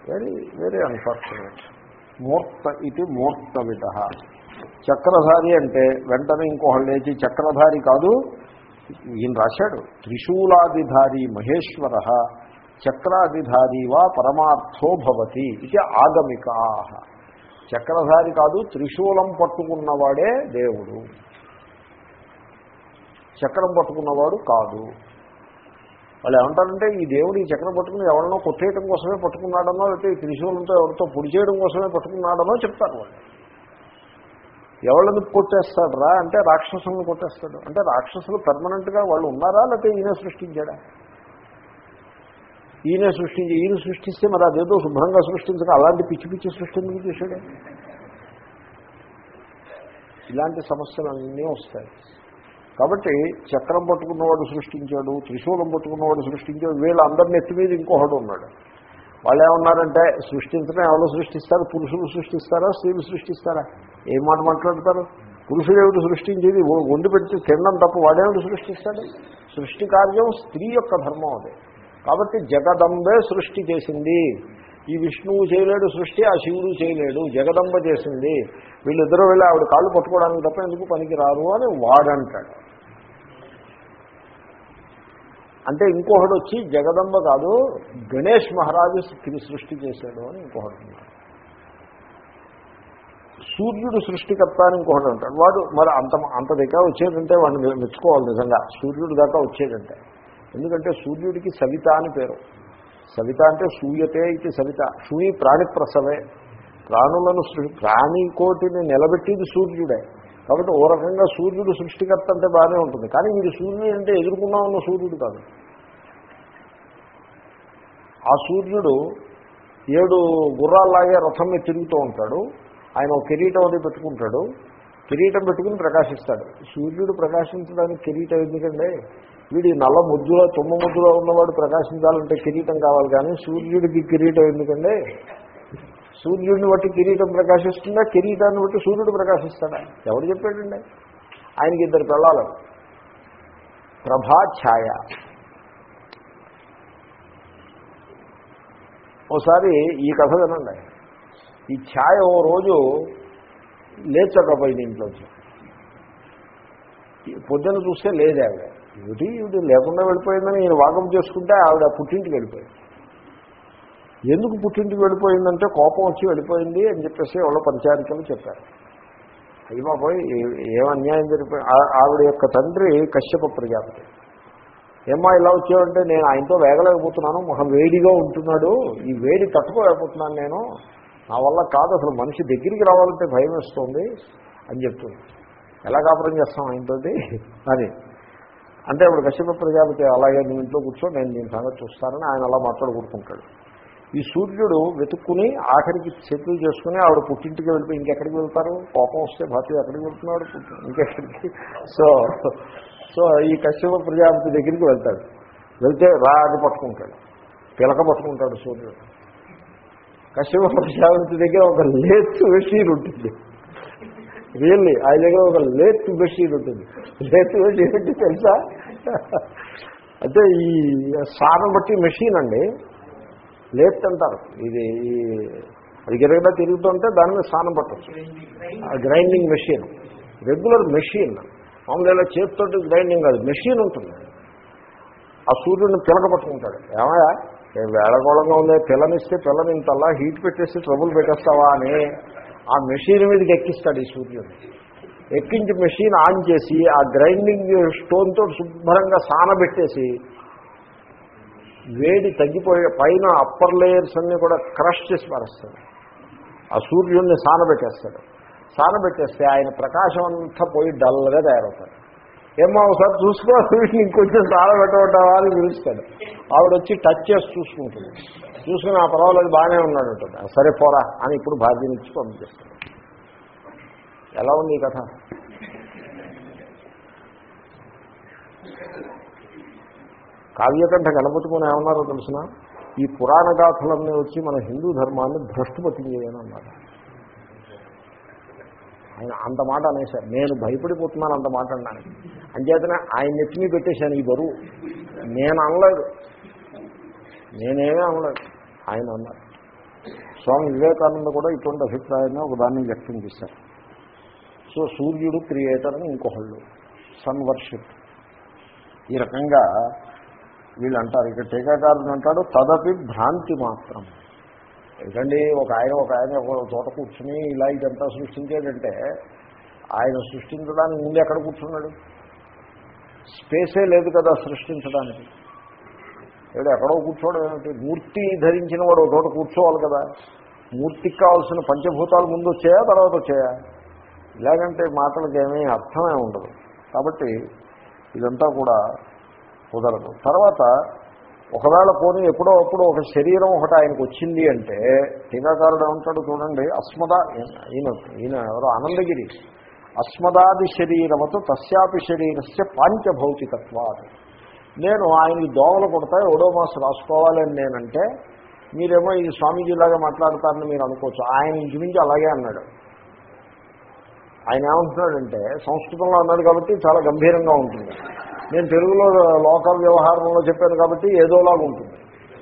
Very very unfortunate మూర్త ఇది మూర్తవిట చక్రధారి అంటే వెంటనే ఇంకోహళ్ళు లేచి చక్రధారి కాదు ఈయన రాశాడు త్రిశూలాదిధారి మహేశ్వర చక్రాదిధారి వా పరమార్థో భవతి ఇది ఆగమికా చక్రధారి కాదు త్రిశూలం పట్టుకున్నవాడే దేవుడు చక్రం పట్టుకున్నవాడు కాదు వాళ్ళు ఏమంటారంటే ఈ దేవుడు ఈ చక్రం పట్టుకుని ఎవరినో కొట్టేయడం కోసమే పట్టుకున్నాడనో లేకపోతే ఈ త్రిశూలంతో ఎవరితో పొడి చేయడం కోసమే పట్టుకున్నాడనో చెప్తారు వాళ్ళు ఎవళ్ళని కొట్టేస్తాడరా అంటే రాక్షసులను కొట్టేస్తాడు అంటే రాక్షసులు పర్మనెంట్గా వాళ్ళు ఉన్నారా లేకపోతే ఈయన సృష్టించాడా ఈయన సృష్టించి ఈయన సృష్టిస్తే మరి అదేదో శుభ్రంగా సృష్టించక అలాంటి పిచ్చి పిచ్చి సృష్టి ఎందుకు చేశాడే ఇలాంటి సమస్యలు అన్నీ వస్తాయి కాబట్టి చక్రం పట్టుకున్నవాడు సృష్టించాడు త్రిశూలం పట్టుకున్నవాడు సృష్టించాడు వీళ్ళందరినీ ఎత్తి మీద ఇంకొకడు ఉన్నాడు వాళ్ళు ఏమన్నారంటే సృష్టించడం ఎవరు సృష్టిస్తారు పురుషులు సృష్టిస్తారా స్త్రీలు సృష్టిస్తారా ఏం మాట మాట్లాడతారు పురుషుడు ఏమిటి సృష్టించేది ఓ- వండి పెడితే తినడం తప్ప వాడేమిటి సృష్టిస్తాడు సృష్టి కార్యం స్త్రీ యొక్క ధర్మం అదే కాబట్టి జగదంబే సృష్టి చేసింది ఈ విష్ణువు చేయలేడు సృష్టి ఆ శివుడు చేయలేడు జగదంబ చేసింది వీళ్ళిద్దరూ వెళ్ళి ఆవిడ కాళ్ళు పట్టుకోవడానికి తప్ప ఎందుకు పనికి రారు అని వాడంటాడు అంటే ఇంకొకడు వచ్చి జగదంబ కాదు గణేష్ మహారాజు సృ- సృష్టి చేశాడు అని ఇంకొకడు ఉన్నాడు సూర్యుడు సృష్టికర్త అని ఇంకొకడు అంటాడు వాడు మరి అంత అంత దగ్గర వచ్చేదంటే వాడిని మె- మెచ్చుకోవాలి నిజంగా సూర్యుడు దాకా వచ్చేదంటే ఎందుకంటే సూర్యుడికి సవిత అని పేరు సవిత అంటే సూయతే ఇది సవిత సూయి ప్రాణి ప్రసవే ప్రాణులను సృ- ప్రాణికోటిని నిలబెట్టేది సూర్యుడే కాబట్టి ఓ రకంగా సూర్యుడు సృష్టికర్త అంటే బాగానే ఉంటుంది కానీ వీడు సూర్యుడు అంటే ఎదుర్కొన్నా ఉన్న సూర్యుడు కాదు ఆ సూర్యుడు ఏడు గుర్రాల్లాగే రథం మీద తిరుగుతూ ఉంటాడు ఆయన ఒక కిరీటం అది పెట్టుకుంటాడు కిరీటం పెట్టుకుని ప్రకాశిస్తాడు సూర్యుడు ప్రకాశించడానికి కిరీటం ఎందుకండి వీడి నల్ల ముద్దులో తుమ్మ ముద్దులో ఉన్నవాడు ప్రకాశించాలంటే కిరీటం కావాలి కానీ సూర్యుడికి కిరీటం ఎందుకండి సూర్యుడిని బట్టి కిరీటం ప్రకాశిస్తుందా కిరీటాన్ని బట్టి సూర్యుడు ప్రకాశిస్తాడా ఎవరు చెప్పాడండి ఆయనకి ఇద్దరు పిల్లలు ప్రభా ఛాయ ఓసారి ఈ కథ వినండి ఈ ఛాయ ఓ రోజు లేచకపోయింది ఇంట్లోంచి పొద్దున చూస్తే లేదే ఆవిడ ఇవిటి ఇవిటి లేకుండా వెళ్ళిపోయిందని ఈయన వాకం చేసుకుంటే ఆవిడ పుట్టింటికి వెళ్ళిపోయింది ఎందుకు పుట్టింటికి వెళ్ళిపోయిందంటే కోపం వచ్చి వెళ్ళిపోయింది అని చెప్పేసి వాళ్ళ పరిచారికలు చెప్పారు అయ్యి బాబోయ్ ఏ- ఏం అన్యాయం జరిగిపోయి ఆ- ఆవిడ యొక్క తండ్రి కశ్యప ప్రజాపతి ఏమ్మా ఇలా వచ్చావంటే నేను ఆయనతో వేగలేకపోతున్నాను మొహం వేడిగా ఉంటున్నాడు ఈ వేడి తట్టుకోలేకపోతున్నాను నేను నా వల్ల కాదు అసలు మనిషి దగ్గరికి రావాలంటే భయం వేస్తుంది అని చెప్తుంది ఎలా కాపురం చేస్తాం ఆయనతోటి అని అంటే ఇప్పుడు కశ్యప ప్రజాపతి అలాగే నువ్వు ఇంట్లో కూర్చో నేను దీని సంగతి చూస్తానని ఆయన అలా మాట్లాడుకుంటుంటాడు ఈ సూర్యుడు వెతుక్కుని ఆఖరికి సెటిల్ చేసుకుని ఆవిడ పుట్టింటికి వెళ్ళిపోయి ఇంకెక్కడికి వెళ్తారు కోపం వస్తే భారతీయ ఎక్కడికి వెళ్తున్నాడు పుట్టి- ఇంకెక్కడికి సో సో ఈ కశ్యప ప్రజాపతి దగ్గరికి వెళ్తాడు వెళ్తే రాగి పట్టుకుంటాడు పిలక పట్టుకుంటాడు సూర్యుడు కశ్యప ప్రజాపతి దగ్గర ఒక లేత్ బెషీర్ ఉంటుంది రియల్లీ ఆయన దగ్గర ఒక లేత్ బెషీర్ ఉంటుంది లేత్ బెషీర్ అంటే తెలుసా అంటే ఈ సారం బట్టి మెషిన్ అండి లేత్ అంటారు ఇది ఈ అది గిరగడా తిరుగుతుంటే దాని మీద స్నానం పట్టచ్చు గ్రైండింగ్ మెషిన్ రెగ్యులర్ మెషిన్ మామూలుగా ఇలా చేతితోటి గ్రైండింగ్ కాదు మెషిన్ ఉంటుంది ఆ సూర్యుడిని పిలక పట్టుకుంటాడు ఏమయ్యా ఏ వేళకోళంగా ఉంది పిల్లనిస్తే పిల్లని ఇంతలా హీట్ పెట్టేసి ట్రబుల్ పెట్టేస్తావా అని ఆ మెషిన్ మీదకి ఎక్కిస్తాడు ఈ సూర్యుడు ఎక్కించి మెషిన్ ఆన్ చేసి ఆ గ్రైండింగ్ స్టోన్తో శుభ్రంగా సానబెట్టేసి వేడి తగ్గిపోయే పైన అప్పర్ లేయర్స్ అన్నీ కూడా క్రష్ చేసి పారేస్తాడు ఆ సూర్యుడిని సానబెట్టేస్తాడు సానబెట్టేస్తే ఆయన ప్రకాశం అంతా పోయి డల్గా తయారవుతాడు ఏమో ఒకసారి చూసుకో వీటిని ఇంకొంచెం సానబెట్టమంటావా అని పిలుస్తాడు ఆవిడ వచ్చి టచ్ చేసి చూసుకుంటుంది చూసుకుని ఆ పర్వాలేదు బాగానే ఉన్నాడు ఉంటుంది సరే పోరా అని ఇప్పుడు భార్యని ఇచ్చి పంపిస్తాడు ఎలా ఉంది ఈ కథ కావ్యకంఠ గణపతికొని ఏమన్నారో తెలిసిన ఈ పురాణ గాథలన్నీ వచ్చి మన హిందూ ధర్మాన్ని భ్రష్టు పట్టించేయని అన్నారు ఆయన అంత మాట అనేసారు నేను భయపడిపోతున్నాను అంత మాట అన్నాను అంచేతనే ఆయన నెత్తిని పెట్టేశాను ఈ బరువు నేను అనలేదు నేనేమీ అనలేదు ఆయన అన్నారు స్వామి వివేకానంద కూడా ఇటువంటి అభిప్రాయాన్ని ఒక దాన్ని వ్యక్తం చేశారు సో సూర్యుడు క్రియేటర్ అని ఇంకొకళ్ళు సన్ వర్షిప్ ఈ రకంగా వీళ్ళు అంటారు ఇక టీకాకారుడు అంటాడు తదపి భ్రాంతి మాత్రం ఎందుకండి ఒక ఆయన ఒక ఆయన ఒక చోట కూర్చుని ఇలా ఇదంతా సృష్టించాడంటే ఆయన సృష్టించడానికి ముందు ఎక్కడ కూర్చున్నాడు స్పేసే లేదు కదా సృష్టించడానికి ఏదో ఎక్కడో కూర్చోవడం ఏమిటి మూర్తి ధరించిన వాడు ఒక చోట కూర్చోవాలి కదా మూర్తికి కావాల్సిన పంచభూతాలు ముందు వచ్చాయా తర్వాత వచ్చాయా ఇలాగంటే మాటలకు ఏమీ అర్థమే ఉండదు కాబట్టి ఇదంతా కూడా కుదరదు తర్వాత ఒకవేళ పోనీ ఎప్పుడో అప్పుడు ఒక శరీరం ఒకటి ఆయనకు వచ్చింది అంటే టీకాకారుడు ఏమంటాడు చూడండి అస్మద ఈయన ఈయన ఎవరో ఆనందగిరి అస్మదాది శరీరమతో తస్యాపి శరీరస్య పాంచభౌతికత్వాలు నేను ఆయనకి దోమలు కొడతాయి ఓడోమాస్ రాసుకోవాలని నేనంటే మీరేమో ఇది స్వామీజీలాగా మాట్లాడతారని మీరు అనుకోవచ్చు ఆయన ఇంచుమించి అలాగే అన్నాడు ఆయన ఏమంటున్నాడంటే సంస్కృతంలో అన్నాడు కాబట్టి చాలా గంభీరంగా ఉంటుంది నేను తెలుగులో లోకల్ వ్యవహారంలో చెప్పాను కాబట్టి ఏదోలాగా ఉంటుంది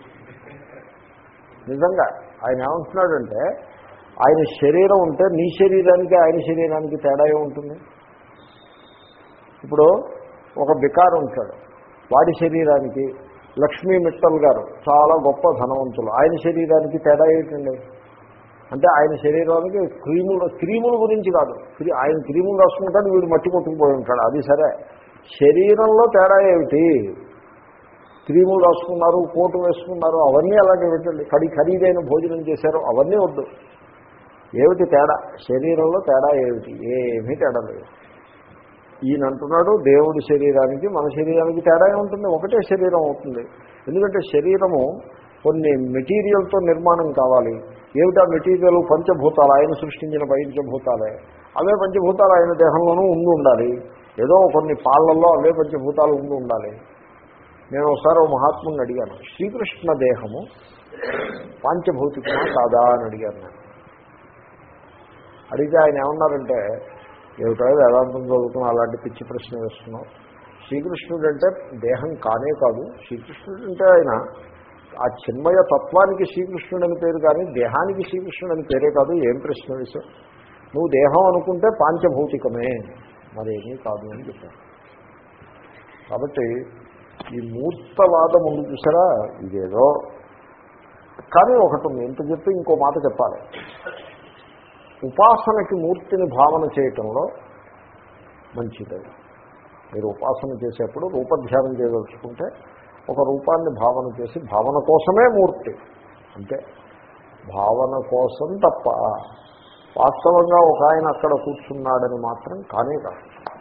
నిజంగా ఆయన ఏమంటున్నాడంటే ఆయన శరీరం ఉంటే నీ శరీరానికి ఆయన శరీరానికి తేడా ఉంటుంది ఇప్పుడు ఒక బికారు ఉంటాడు వాడి శరీరానికి లక్ష్మీ మిట్టల్ గారు చాలా గొప్ప ధనవంతులు ఆయన శరీరానికి తేడా ఏంటండి అంటే ఆయన శరీరానికి క్రీములు క్రీముల గురించి కాదు క్రీ ఆయన క్రీములు రాసుకుంటాడు వీడు మట్టి కొట్టుకుపోయి ఉంటాడు అది సరే శరీరంలో తేడా ఏమిటి క్రీములు రాసుకున్నారు కోటు వేసుకున్నారు అవన్నీ అలాగే పెట్టండి కడి ఖరీదైన భోజనం చేశారు అవన్నీ వద్దు ఏమిటి తేడా శరీరంలో తేడా ఏమిటి ఏమీ తేడా లేదు ఈయన అంటున్నాడు దేవుడి శరీరానికి మన శరీరానికి తేడా ఉంటుంది ఒకటే శరీరం అవుతుంది ఎందుకంటే శరీరము కొన్ని మెటీరియల్తో నిర్మాణం కావాలి ఏమిటా మెటీరియల్ పంచభూతాలు ఆయన సృష్టించిన పంచభూతాలే అవే పంచభూతాలు ఆయన దేహంలోనూ ఉండి ఉండాలి ఏదో కొన్ని పాళ్ళల్లో అవే పంచభూతాలు ఉండి ఉండాలి నేను ఒకసారి ఒక మహాత్ముని అడిగాను శ్రీకృష్ణ దేహము పాంచభౌతికమా కాదా అని అడిగాను నేను అడిగితే ఆయన ఏమన్నారంటే ఏమిటో వేదాంతం చదువుకున్నా అలాంటి పిచ్చి ప్రశ్న వేస్తున్నాం శ్రీకృష్ణుడు అంటే దేహం కానే కాదు శ్రీకృష్ణుడు అంటే ఆయన ఆ చిన్మయ తత్వానికి శ్రీకృష్ణుడు అని పేరు కానీ దేహానికి శ్రీకృష్ణుడు అని పేరే కాదు ఏం ప్రశ్న వేశావు నువ్వు దేహం అనుకుంటే పాంచభౌతికమే మరేమీ కాదు అని చెప్పారు కాబట్టి ఈ మూర్తవాదం ఉంది చూసారా ఇదేదో కానీ ఒకటి ఉంది ఎంత చెప్తే ఇంకో మాట చెప్పాలి ఉపాసనకి మూర్తిని భావన చేయటంలో మంచిది మీరు ఉపాసన చేసేప్పుడు రూపధ్యానం చేయదలుచుకుంటే ఒక రూపాన్ని భావన చేసి భావన కోసమే మూర్తి అంటే భావన కోసం తప్ప వాస్తవంగా ఒక ఆయన అక్కడ కూర్చున్నాడని మాత్రం కానే కాదు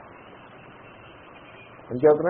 అంచేతనే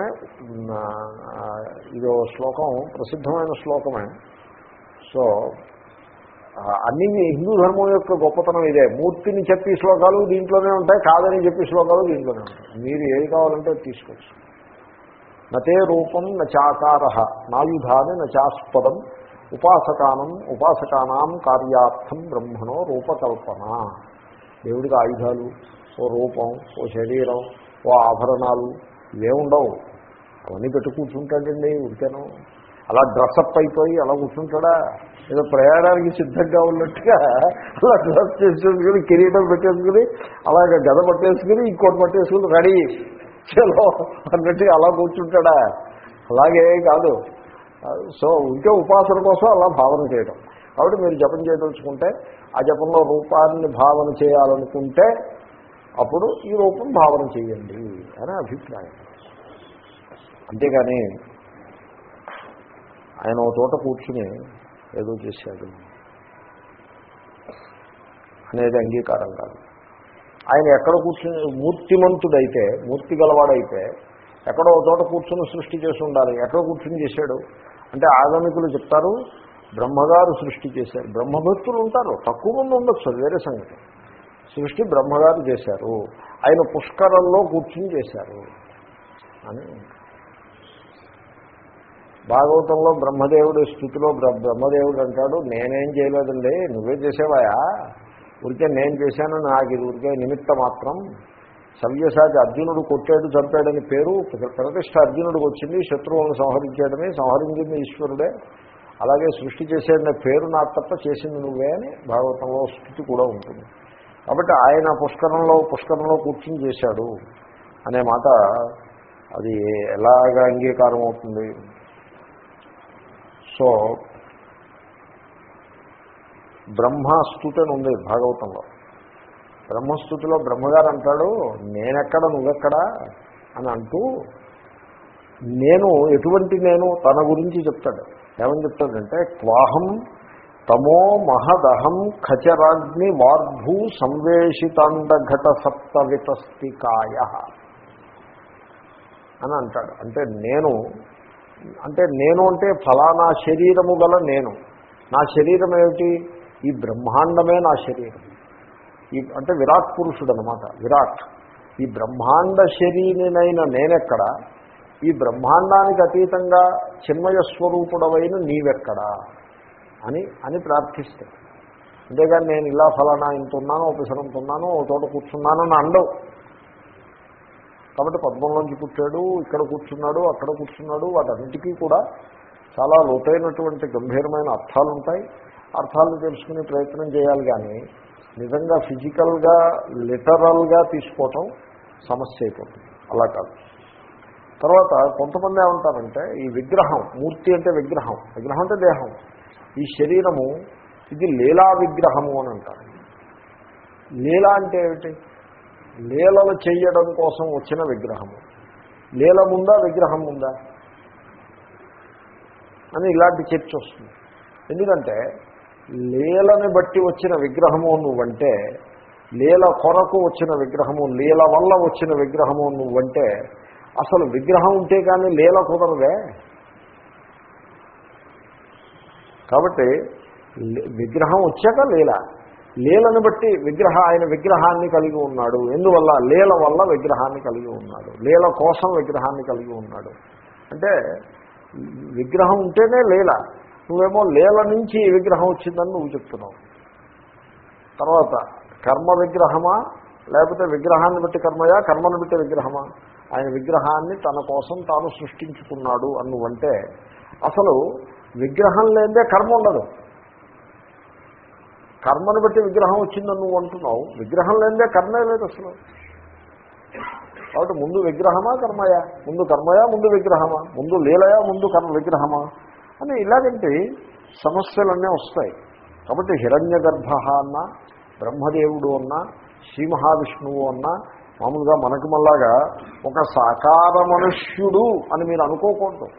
ఇదో శ్లోకం ప్రసిద్ధమైన శ్లోకమే సో అన్ని హిందూ ధర్మం యొక్క గొప్పతనం ఇదే మూర్తిని చెప్పి శ్లోకాలు దీంట్లోనే ఉంటాయి కాదని చెప్పి శ్లోకాలు దీంట్లోనే ఉంటాయి మీరు ఏది కావాలంటే తీసుకోవచ్చు నతే రూపం నచాకార నాయుధాని నచాస్పదం ఉపాసకానం ఉపాసకానాం కార్యార్థం బ్రహ్మణో రూపకల్పన దేవుడికి ఆయుధాలు ఓ రూపం ఓ శరీరం ఓ ఆభరణాలు ఇవే ఉండవు అవన్నీ పెట్టు కూర్చుంటాడండి ఉడికాను అలా డ్రెస్అప్ అయిపోయి అలా కూర్చుంటాడా ఏదో ప్రయాణానికి సిద్ధంగా ఉన్నట్టుగా అలా డ్రెస్ చేసుకుని కిరీటం పెట్టేసుకుని అలాగే గద పట్టేసుకుని ఇంకోటి పట్టేసుకుని రెడీ చలో అన్నట్టుగా అలా కూర్చుంటాడా అలాగే కాదు సో ఇంకే ఉపాసన కోసం అలా భావన చేయడం కాబట్టి మీరు జపం చేయదలుచుకుంటే ఆ జపంలో రూపాన్ని భావన చేయాలనుకుంటే అప్పుడు ఈ రూపం భావన చేయండి అని అభిప్రాయం అంతేగాని ఆయన ఒక చోట కూర్చుని ఏదో చేశాడు అనేది అంగీకారం కాదు ఆయన ఎక్కడ కూర్చుని మూర్తిమంతుడైతే మూర్తి గలవాడైతే ఎక్కడో ఒక చోట కూర్చుని సృష్టి చేసి ఉండాలి ఎక్కడ కూర్చుని చేశాడు అంటే ఆగమికులు చెప్తారు బ్రహ్మగారు సృష్టి చేశారు బ్రహ్మభక్తులు ఉంటారు తక్కువ మంది ఉండొచ్చు అది వేరే సంగతి సృష్టి బ్రహ్మగారు చేశారు ఆయన పుష్కరంలో కూర్చుని చేశారు అని భాగవతంలో బ్రహ్మదేవుడి స్థితిలో బ్రహ్మదేవుడు అంటాడు నేనేం చేయలేదండి నువ్వే చేసేవాయా ఊరికే నేను చేశాను నాకు ఇది ఊరికే నిమిత్త మాత్రం సవ్యసాచి అర్జునుడు కొట్టాడు చంపాడని పేరు ప్రతిష్ట అర్జునుడికి వచ్చింది శత్రువులను సంహరించాడని సంహరించింది ఈశ్వరుడే అలాగే సృష్టి చేసేదనే పేరు నాకు తప్ప చేసింది నువ్వే అని భాగవతంలో స్థితి కూడా ఉంటుంది కాబట్టి ఆయన పుష్కరంలో పుష్కరంలో కూర్చుని చేశాడు అనే మాట అది ఎలాగా అంగీకారం అవుతుంది సో బ్రహ్మస్థుతి అని ఉంది భాగవతంలో బ్రహ్మస్థుతిలో బ్రహ్మగారు అంటాడు నేనెక్కడ నువ్వెక్కడా అని అంటూ నేను ఎటువంటి నేను తన గురించి చెప్తాడు ఏమని చెప్తాడంటే క్వాహం తమో మహదహం ఖచరాగ్ని వార్భూ సంవేషితాండఘట సప్తవితస్తికాయ అని అంటాడు అంటే నేను అంటే నేను అంటే ఫలానా శరీరము గల నేను నా శరీరం ఏమిటి ఈ బ్రహ్మాండమే నా శరీరం ఈ అంటే విరాట్ పురుషుడు అనమాట విరాట్ ఈ బ్రహ్మాండ శరీరినైన నేనెక్కడ ఈ బ్రహ్మాండానికి అతీతంగా చిన్మయ స్వరూపుడవైన నీవెక్కడా అని అని ప్రార్థిస్తాడు అంతేగాని నేను ఇలా ఫలానా ఇంత ఉన్నాను ఉపసరంతున్నాను ఓ చోట కూర్చున్నాను అని అండవు కాబట్టి పద్మంలోంచి పుట్టాడు ఇక్కడ కూర్చున్నాడు అక్కడ కూర్చున్నాడు వాటన్నిటికీ కూడా చాలా లోతైనటువంటి గంభీరమైన అర్థాలు ఉంటాయి అర్థాలను తెలుసుకునే ప్రయత్నం చేయాలి కానీ నిజంగా ఫిజికల్గా లిటరల్గా తీసుకోవటం సమస్య అయిపోతుంది అలా కాదు తర్వాత కొంతమంది ఏమంటారంటే ఈ విగ్రహం మూర్తి అంటే విగ్రహం విగ్రహం అంటే దేహం ఈ శరీరము ఇది లీలా విగ్రహము అని అంటారు లీల అంటే ఏమిటి లీలలు చేయడం కోసం వచ్చిన విగ్రహము లీల ముందా విగ్రహం ఉందా అని ఇలాంటి చర్చ వస్తుంది ఎందుకంటే లీలని బట్టి వచ్చిన విగ్రహము నువ్వంటే లీల కొరకు వచ్చిన విగ్రహము లీల వల్ల వచ్చిన విగ్రహము నువ్వంటే అసలు విగ్రహం ఉంటే కానీ లీల కుదరదే కాబట్టి విగ్రహం వచ్చాక లీల లీలను బట్టి విగ్రహ ఆయన విగ్రహాన్ని కలిగి ఉన్నాడు ఎందువల్ల లీల వల్ల విగ్రహాన్ని కలిగి ఉన్నాడు లీల కోసం విగ్రహాన్ని కలిగి ఉన్నాడు అంటే విగ్రహం ఉంటేనే లీల నువ్వేమో లీల నుంచి ఈ విగ్రహం వచ్చిందని నువ్వు చెప్తున్నావు తర్వాత కర్మ విగ్రహమా లేకపోతే విగ్రహాన్ని బట్టి కర్మయా కర్మను బట్టి విగ్రహమా ఆయన విగ్రహాన్ని తన కోసం తాను సృష్టించుకున్నాడు అని నువ్వంటే అసలు విగ్రహం లేదే కర్మ ఉండదు కర్మను బట్టి విగ్రహం వచ్చిందని నువ్వు అంటున్నావు విగ్రహం లేదే కర్మే లేదు అసలు కాబట్టి ముందు విగ్రహమా కర్మయా ముందు కర్మయా ముందు విగ్రహమా ముందు లీలయా ముందు కర్మ విగ్రహమా అని ఇలాగంటి సమస్యలన్నీ వస్తాయి కాబట్టి హిరణ్య గర్భ అన్న బ్రహ్మదేవుడు అన్న శ్రీ మహావిష్ణువు అన్న మామూలుగా మనకు మళ్ళాగా ఒక సాకార మనుష్యుడు అని మీరు అనుకోకూడదు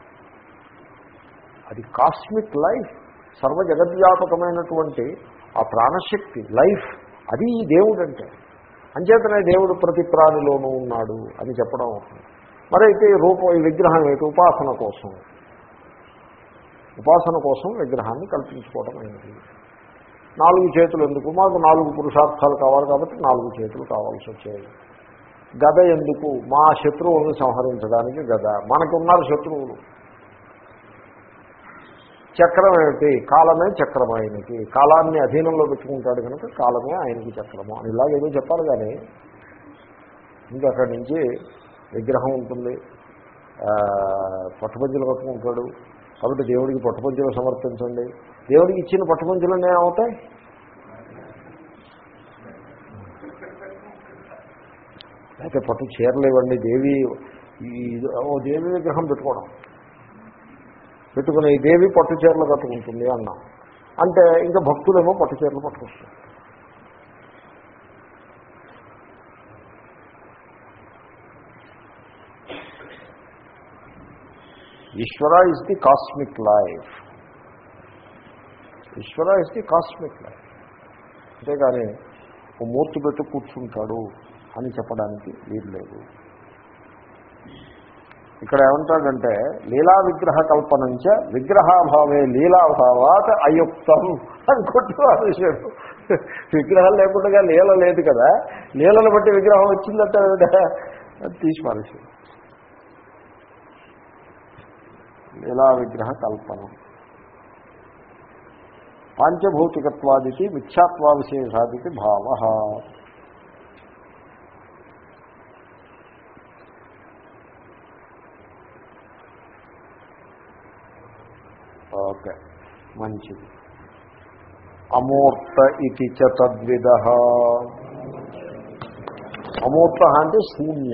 అది కాస్మిక్ లైఫ్ సర్వ జగద్వ్యాపకమైనటువంటి ఆ ప్రాణశక్తి లైఫ్ అది ఈ దేవుడు అంటే అంచేతనే దేవుడు ప్రతి ప్రాణిలోనూ ఉన్నాడు అని చెప్పడం అవుతుంది మరైతే ఈ రూపం ఈ విగ్రహం ఏంటి ఉపాసన కోసం ఉపాసన కోసం విగ్రహాన్ని కల్పించుకోవడం అయినది నాలుగు చేతులు ఎందుకు మాకు నాలుగు పురుషార్థాలు కావాలి కాబట్టి నాలుగు చేతులు కావాల్సి వచ్చాయి గద ఎందుకు మా శత్రువులను సంహరించడానికి గద మనకున్నారు శత్రువులు చక్రం ఏమిటి కాలమే చక్రం ఆయనకి కాలాన్ని అధీనంలో పెట్టుకుంటాడు కనుక కాలమే ఆయనకి చక్రము అని ఇలాగేదో చెప్పాలి కానీ ఇంకా అక్కడి నుంచి విగ్రహం ఉంటుంది పట్టుపంచులు కట్టుకుంటాడు కాబట్టి దేవుడికి పట్టుపంచులు సమర్పించండి దేవుడికి ఇచ్చిన పట్టుపంచులనే అవుతాయి అయితే పట్టు చీరలు ఇవ్వండి దేవి ఓ దేవి విగ్రహం పెట్టుకోవడం పెట్టుకుని ఈ దేవి పట్టు చీరలు కట్టుకుంటుంది అన్నాం అంటే ఇంకా భక్తులేమో పట్టు చీరలు పట్టుకొస్తారు Ishwara is the cosmic life Ishwara is the cosmic life అంతేగాని ఓ మూర్తి పెట్టు కూర్చుంటాడు అని చెప్పడానికి వీలు లేదు ఇక్కడ ఏమంటాడంటే లీలా విగ్రహ కల్పనంచ విగ్రహాభావే లీలాభావాత్ అయుక్తం అని కొట్టువాడు విగ్రహం లేకుండా లీల లేదు కదా లీలను బట్టి విగ్రహం వచ్చిందంటే తీసి పారేసాడు లీలా విగ్రహ కల్పనం పాంచభౌతికత్వాదికి మిథ్యాత్వా విశేషాదికి భావ ఓకే మంచిది అమూర్త ఇది చ తద్విద అమూర్త అంటే శూన్య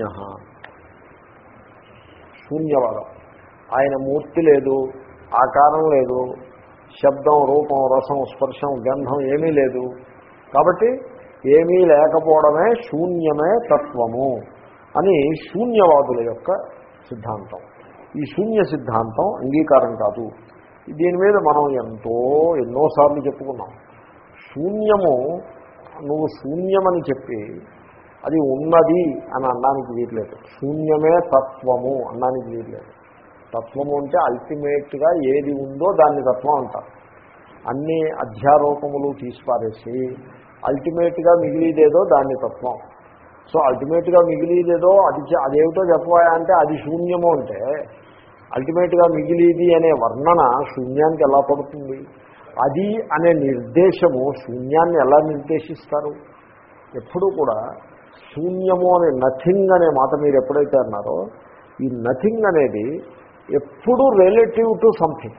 శూన్యవాదం ఆయన మూర్తి లేదు ఆకారం లేదు శబ్దం రూపం రసం స్పర్శం గంధం ఏమీ లేదు కాబట్టి ఏమీ లేకపోవడమే శూన్యమే తత్వము అని శూన్యవాదుల యొక్క సిద్ధాంతం ఈ శూన్య సిద్ధాంతం అంగీకారం కాదు దీని మీద మనం ఎంతో ఎన్నోసార్లు చెప్పుకున్నాం శూన్యము నువ్వు శూన్యమని చెప్పి అది ఉన్నది అని అనడానికి వీల్లేదు శూన్యమే తత్వము అనడానికి వీల్లేదు తత్వము అంటే అల్టిమేట్గా ఏది ఉందో దాన్ని తత్వం అంటారు అన్ని అధ్యారోపములు తీసిపారేసి అల్టిమేట్గా మిగిలిదేదో దాన్ని తత్వం సో అల్టిమేట్గా మిగిలిదేదో అది చె- అదేమిటో చెప్పవా అంటే అది శూన్యము అంటే అల్టిమేట్గా మిగిలిది అనే వర్ణన శూన్యానికి ఎలా పడుతుంది అది అనే నిర్దేశము శూన్యాన్ని ఎలా నిర్దేశిస్తారు ఎప్పుడూ కూడా శూన్యము అనే నథింగ్ అనే మాట మీరు ఎప్పుడైతే అన్నారో ఈ నథింగ్ అనేది ఎప్పుడు రిలేటివ్ టు సంథింగ్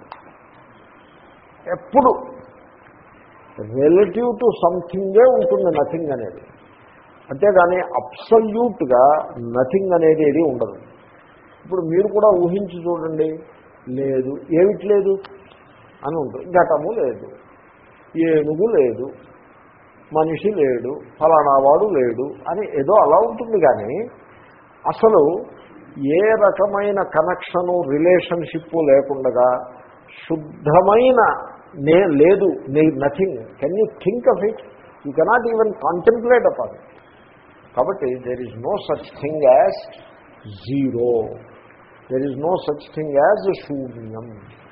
ఎప్పుడు రిలేటివ్ టు సంథింగే ఉంటుంది నథింగ్ అనేది అంతేగాని అబ్సల్యూట్గా నథింగ్ అనేది ఏది ఉండదు ఇప్పుడు మీరు కూడా ఊహించి చూడండి లేదు ఏమిటి లేదు అని ఉంటుంది ఘటము లేదు ఏనుగు లేదు మనిషి లేడు ఫలానా వాడు లేడు అని ఏదో అలా ఉంటుంది కానీ అసలు ఏ రకమైన కనెక్షను రిలేషన్షిప్ లేకుండా శుద్ధమైన నే లేదు nothing can you think of it you cannot even contemplate up అది కాబట్టి there is no such thing as zero there is no such thing as shunyam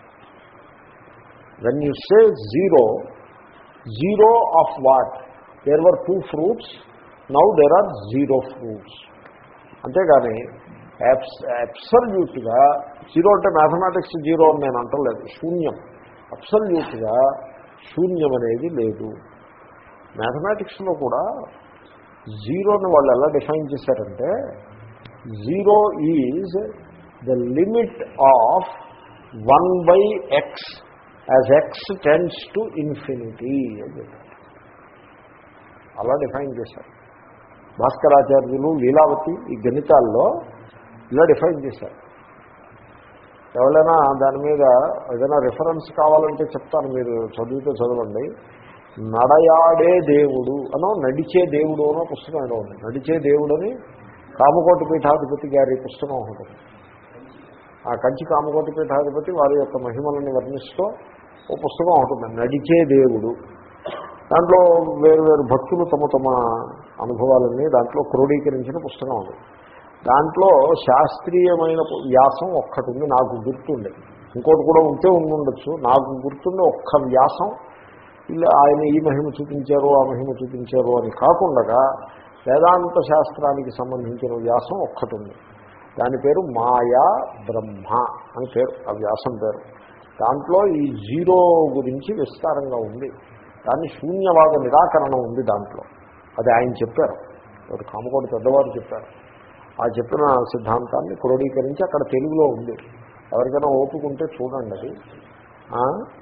when you say zero zero of what there were two fruits now there are zero fruits అంతేగాని అబ్సల్యూట్గా zero అంటే mathematics zero అని నేను అంటలేదు శూన్యం అబ్సల్యూట్గా శూన్యం అనేది లేదు మ్యాథమెటిక్స్లో కూడా జీరోని వాళ్ళు ఎలా డిఫైన్ చేశారంటే zero is the limit of one by x as x tends to infinity అని చెప్పారు అలా డిఫైన్ చేశారు భాస్కరాచార్యులు లీలావతి ఈ గణితాల్లో ఇలా డిఫైన్ చేశారు ఎవరైనా దాని మీద ఏదైనా రిఫరెన్స్ కావాలంటే చెప్తాను మీరు చదివితే చదవండి నడయాడే దేవుడు అనో నడిచే దేవుడు అనో పుస్తకం ఏదో ఉంది నడిచే దేవుడు అని కామకోటి పీఠాధిపతి గారి పుస్తకం ఒకటి ఉంది. ఆ కంచి కామకోటి పీఠాధిపతి వారి యొక్క మహిమలను వర్ణిస్తూ ఓ పుస్తకం ఒకటి ఉంది నడిచే దేవుడు దాంట్లో వేరు వేరు భక్తులు తమ తమ అనుభవాలన్నీ దాంట్లో క్రోడీకరించిన పుస్తకం ఉంది దాంట్లో శాస్త్రీయమైన వ్యాసం ఒక్కటి ఉంది నాకు గుర్తుండే ఇంకోటి కూడా ఉంటే ఉండుండొచ్చు నాకు గుర్తుండే ఒక్క వ్యాసం ఇలా ఆయన ఈ మహిమ చూపించారు ఆ మహిమ చూపించారు అని కాకుండా వేదాంత శాస్త్రానికి సంబంధించిన వ్యాసం ఒక్కటి ఉంది దాని పేరు మాయా బ్రహ్మ అని పేరు ఆ వ్యాసం పేరు దాంట్లో ఈ జీరో గురించి విస్తారంగా ఉంది దాన్ని శూన్యవాద నిరాకరణ ఉంది దాంట్లో అది ఆయన చెప్పారు ఒక కామకోటి పెద్దవారు చెప్పారు ఆ చెప్పిన సిద్ధాంతాన్ని క్రోడీకరించి అక్కడ తెలుగులో ఉంది ఎవరికైనా ఓపుకుంటే చూడండి అది ఆ?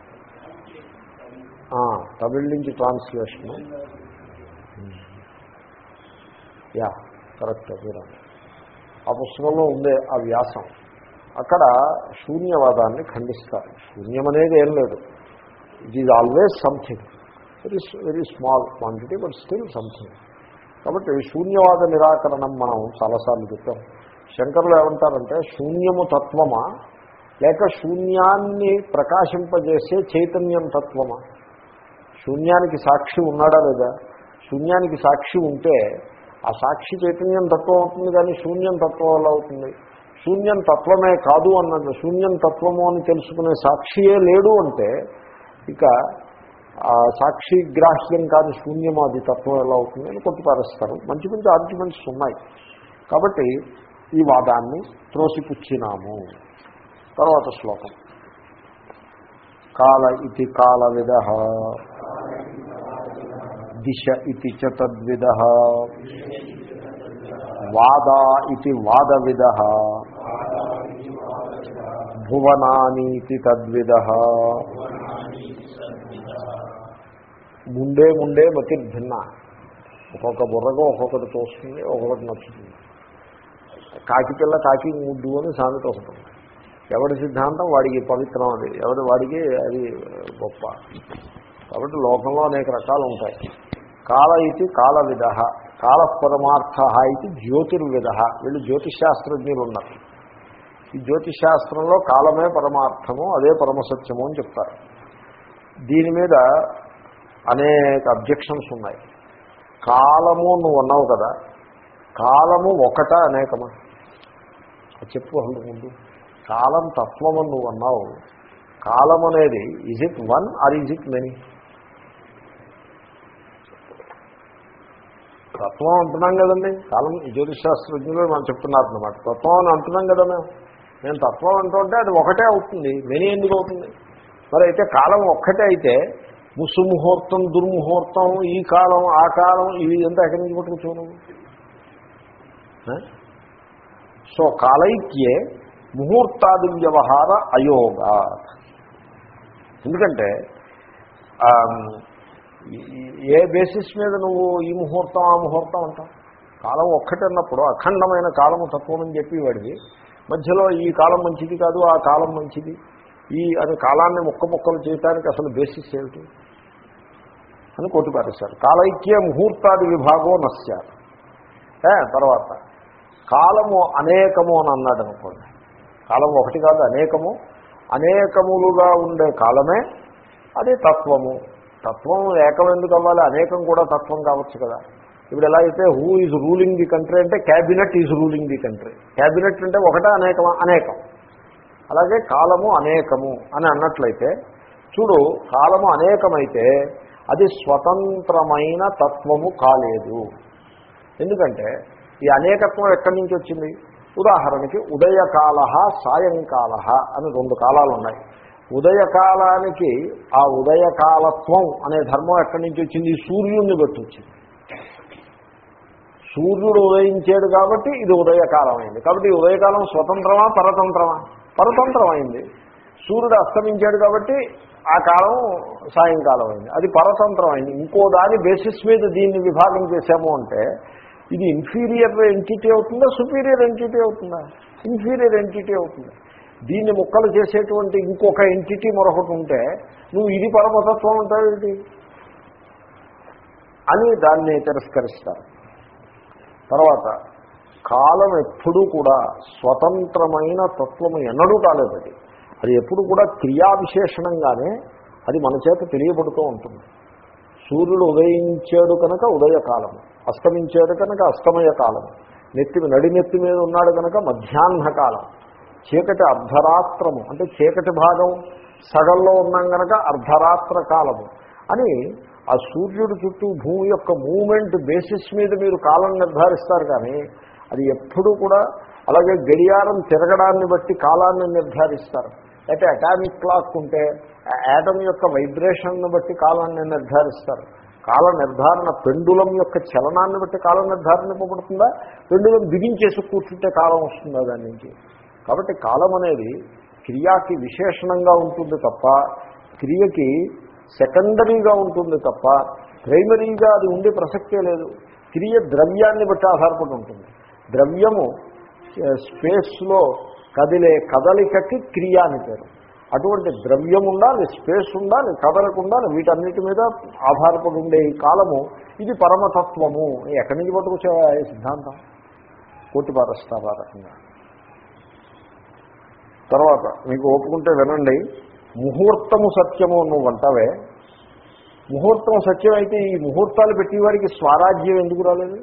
ఆ, తమిళ నుంచి ట్రాన్స్లేషను యా కరెక్ట్ మీరు ఆ పుస్తకంలో ఉండే ఆ వ్యాసం అక్కడ శూన్యవాదాన్ని ఖండిస్తారు శూన్యం అనేది ఏం లేదు it is always something very very small quantity but still something కాబట్టి శూన్యవాద నిరాకరణం మనం చాలాసార్లు చెప్పాం శంకరులు ఏమంటారంటే శూన్యము తత్వమా లేక శూన్యాన్ని ప్రకాశింపజేసే చైతన్యం తత్వమా శూన్యానికి సాక్షి ఉన్నాడా లేదా శూన్యానికి సాక్షి ఉంటే ఆ సాక్షి చైతన్యం తత్వం అవుతుంది కానీ శూన్యం తత్వం ఎలా అవుతుంది శూన్యం తత్వమే కాదు అన్నది శూన్యం తత్వము అని తెలుసుకునే సాక్షియే లేడు అంటే ఇక ఆ సాక్షి గ్రాహ్యం కాదు శూన్యము అది తత్వం ఎలా అవుతుంది అని కొట్టిపారేస్తారు మంచి మంచి ఆర్గ్యుమెంట్స్ ఉన్నాయి కాబట్టి ఈ వాదాన్ని త్రోసిపుచ్చినాము తర్వాత శ్లోకం కాల ఇది కాల విధ దిశ ఇది చ తద్విధ వాద ఇది వాదవిధ భువనానీతి తద్విద ముండే ముండే మతి భిన్న ఒక్కొక్క బుర్రగా ఒక్కొక్కటి తోస్తుంది ఒక్కొక్కటి నచ్చుతుంది కాకి పిల్ల కాకి ముద్దు అని సామెత ఒకటి ఎవడి సిద్ధాంతం వాడికి పవిత్రం అది ఎవరి వాడికి అది గొప్ప కాబట్టి లోకంలో అనేక రకాలు ఉంటాయి కాల ఇది కాల విధ కాల పరమార్థ ఇది జ్యోతిర్విధ వీళ్ళు జ్యోతిశాస్త్రజ్ఞులు ఉన్నారు ఈ జ్యోతిశాస్త్రంలో కాలమే పరమార్థము అదే పరమసత్యము అని చెప్తారు దీని మీద అనేక అబ్జెక్షన్స్ ఉన్నాయి కాలము నువ్వు అన్నావు కదా కాలము ఒకట అనేకమా అది చెప్పు అసలు ముందు కాలం తత్వం అని నువ్వు అన్నావు కాలం అనేది is it one or is it many తత్వం అంటున్నాం కదండి కాలం జ్యోతిశాస్త్రజ్ఞులు మనం చెప్తున్నారు అనమాట తత్వం అని అంటున్నాం కదా మేము నేను తత్వం అంటుంటే అది ఒకటే అవుతుంది మెనీ ఎందుకు అవుతుంది మరి అయితే కాలం ఒక్కటే అయితే ముసుముహూర్తం దుర్ముహూర్తం ఈ కాలం ఆ కాలం ఇవి ఎంత ఎక్కడి నుంచి పట్టుకొచ్చు నువ్వు ఆ? సో కాలైక్యే ముహూర్తాది వ్యవహార అయోగ ఎందుకంటే ఆ, ఈ- ఈ- ఏ బేసిస్ మీద నువ్వు ఈ ముహూర్తం ఆ ముహూర్తం అంటావు కాలం ఒక్కటే అన్నప్పుడు అఖండమైన కాలము తత్వం అని చెప్పి వాడివి మధ్యలో ఈ కాలం మంచిది కాదు ఆ కాలం మంచిది ఈ అని కాలాన్ని ముక్క ముక్కలు చేయడానికి అసలు బేసిస్ ఏమిటి అని కొట్టిపారేశారు కాలైక్య ముహూర్తాది విభాగో నశ్యారు ఏ, తర్వాత కాలము అనేకము అని అన్నాడు అనుకోండి కాలం ఒకటి కాదు అనేకము అనేకములుగా ఉండే కాలమే అది తత్వము తత్వం ఏకం ఎందుకు అవ్వాలి అనేకం కూడా తత్వం కావచ్చు కదా ఇప్పుడు ఎలా అయితే who is ruling the country అంటే cabinet is ruling the country cabinet అంటే ఒకటే అనేకమా అనేకం అలాగే కాలము అనేకము అని అన్నట్లయితే చూడు కాలము అనేకమైతే అది స్వతంత్రమైన తత్వము కాలేదు ఎందుకంటే ఈ అనేకత్వం ఎక్కడి నుంచి వచ్చింది ఉదాహరణకి ఉదయకాల సాయంకాల అని రెండు కాలాలు ఉన్నాయి ఉదయకాలానికి ఆ ఉదయకాలత్వం అనే ధర్మం ఎక్కడి నుంచి వచ్చింది ఈ సూర్యుడిని బట్టి వచ్చింది సూర్యుడు ఉదయించాడు కాబట్టి ఇది ఉదయకాలం అయింది కాబట్టి ఈ ఉదయకాలం స్వతంత్రమా పరతంత్రమా పరతంత్రమైంది సూర్యుడు అస్తమించాడు కాబట్టి ఆ కాలం సాయంకాలం అయింది అది పరతంత్రం అయింది ఇంకో దాని బేసిస్ మీద దీన్ని విభాగం చేశాము అంటే ఇది ఇన్ఫీరియర్ ఎంటిటీ అవుతుందా సుపీరియర్ ఎంటిటీ అవుతుందా ఇన్ఫీరియర్ ఎంటిటీ అవుతుంది దీన్ని ముక్కలు చేసేటువంటి ఇంకొక ఎంటిటీ మరొకటి ఉంటే నువ్వు ఇది పరమతత్వం అంటావేంటి అని దాన్ని తిరస్కరిస్తారు తర్వాత కాలం ఎప్పుడూ కూడా స్వతంత్రమైన తత్వము ఎన్నడూ కాలేదు అది అది ఎప్పుడు కూడా క్రియావిశేషణంగానే అది మన చేత తెలియబడుతూ ఉంటుంది సూర్యుడు ఉదయించాడు కనుక ఉదయకాలము అస్తమించాడు కనుక అస్తమయ కాలం నెత్తి నడినెత్తి మీద ఉన్నాడు కనుక మధ్యాహ్న కాలం చీకటి అర్ధరాత్రము అంటే చీకటి భాగం సగంలో ఉన్నాం కనుక అర్ధరాత్ర కాలము అని ఆ సూర్యుడు చుట్టూ భూమి యొక్క మూమెంట్ బేసిస్ మీద మీరు కాలం నిర్ధారిస్తారు కానీ అది ఎప్పుడూ కూడా అలాగే గడియారం తిరగడాన్ని బట్టి కాలాన్ని నిర్ధారిస్తారు అయితే అటామిక్ క్లాక్ ఉంటే యాటమ్ యొక్క వైబ్రేషన్ను బట్టి కాలాన్ని నిర్ధారిస్తారు కాల నిర్ధారణ పెండులం యొక్క చలనాన్ని బట్టి కాలం నిర్ధారణ ఇవ్వబడుతుందా పెండులం బిగించేసి కూర్చుంటే కాలం వస్తుందా దాని నుంచి కాబట్టి కాలం అనేది క్రియాకి విశేషణంగా ఉంటుంది తప్ప క్రియకి సెకండరీగా ఉంటుంది తప్ప ప్రైమరీగా అది ఉండే ప్రసక్తే లేదు క్రియ ద్రవ్యాన్ని బట్టి ఆధారపడి ఉంటుంది ద్రవ్యము స్పేస్లో కదిలే కదలికకి క్రియ అని పేరు అటువంటి ద్రవ్యం ఉండాలి స్పేస్ ఉండాలి కదలిక ఉండాలి వీటన్నిటి మీద ఆధారపడి ఉండే ఈ కాలము ఇది పరమతత్వము ఎక్కడి నుంచి పట్టుకొచ్చావా ఈ సిద్ధాంతం కొట్టిపారేస్తారు ఆ రకంగా తర్వాత మీకు ఒప్పుకుంటే వినండి ముహూర్తము సత్యము నువ్వు అంటావే ముహూర్తం సత్యం అయితే ఈ ముహూర్తాలు పెట్టేవాడికి స్వరాజ్యం ఎందుకు రాలేదు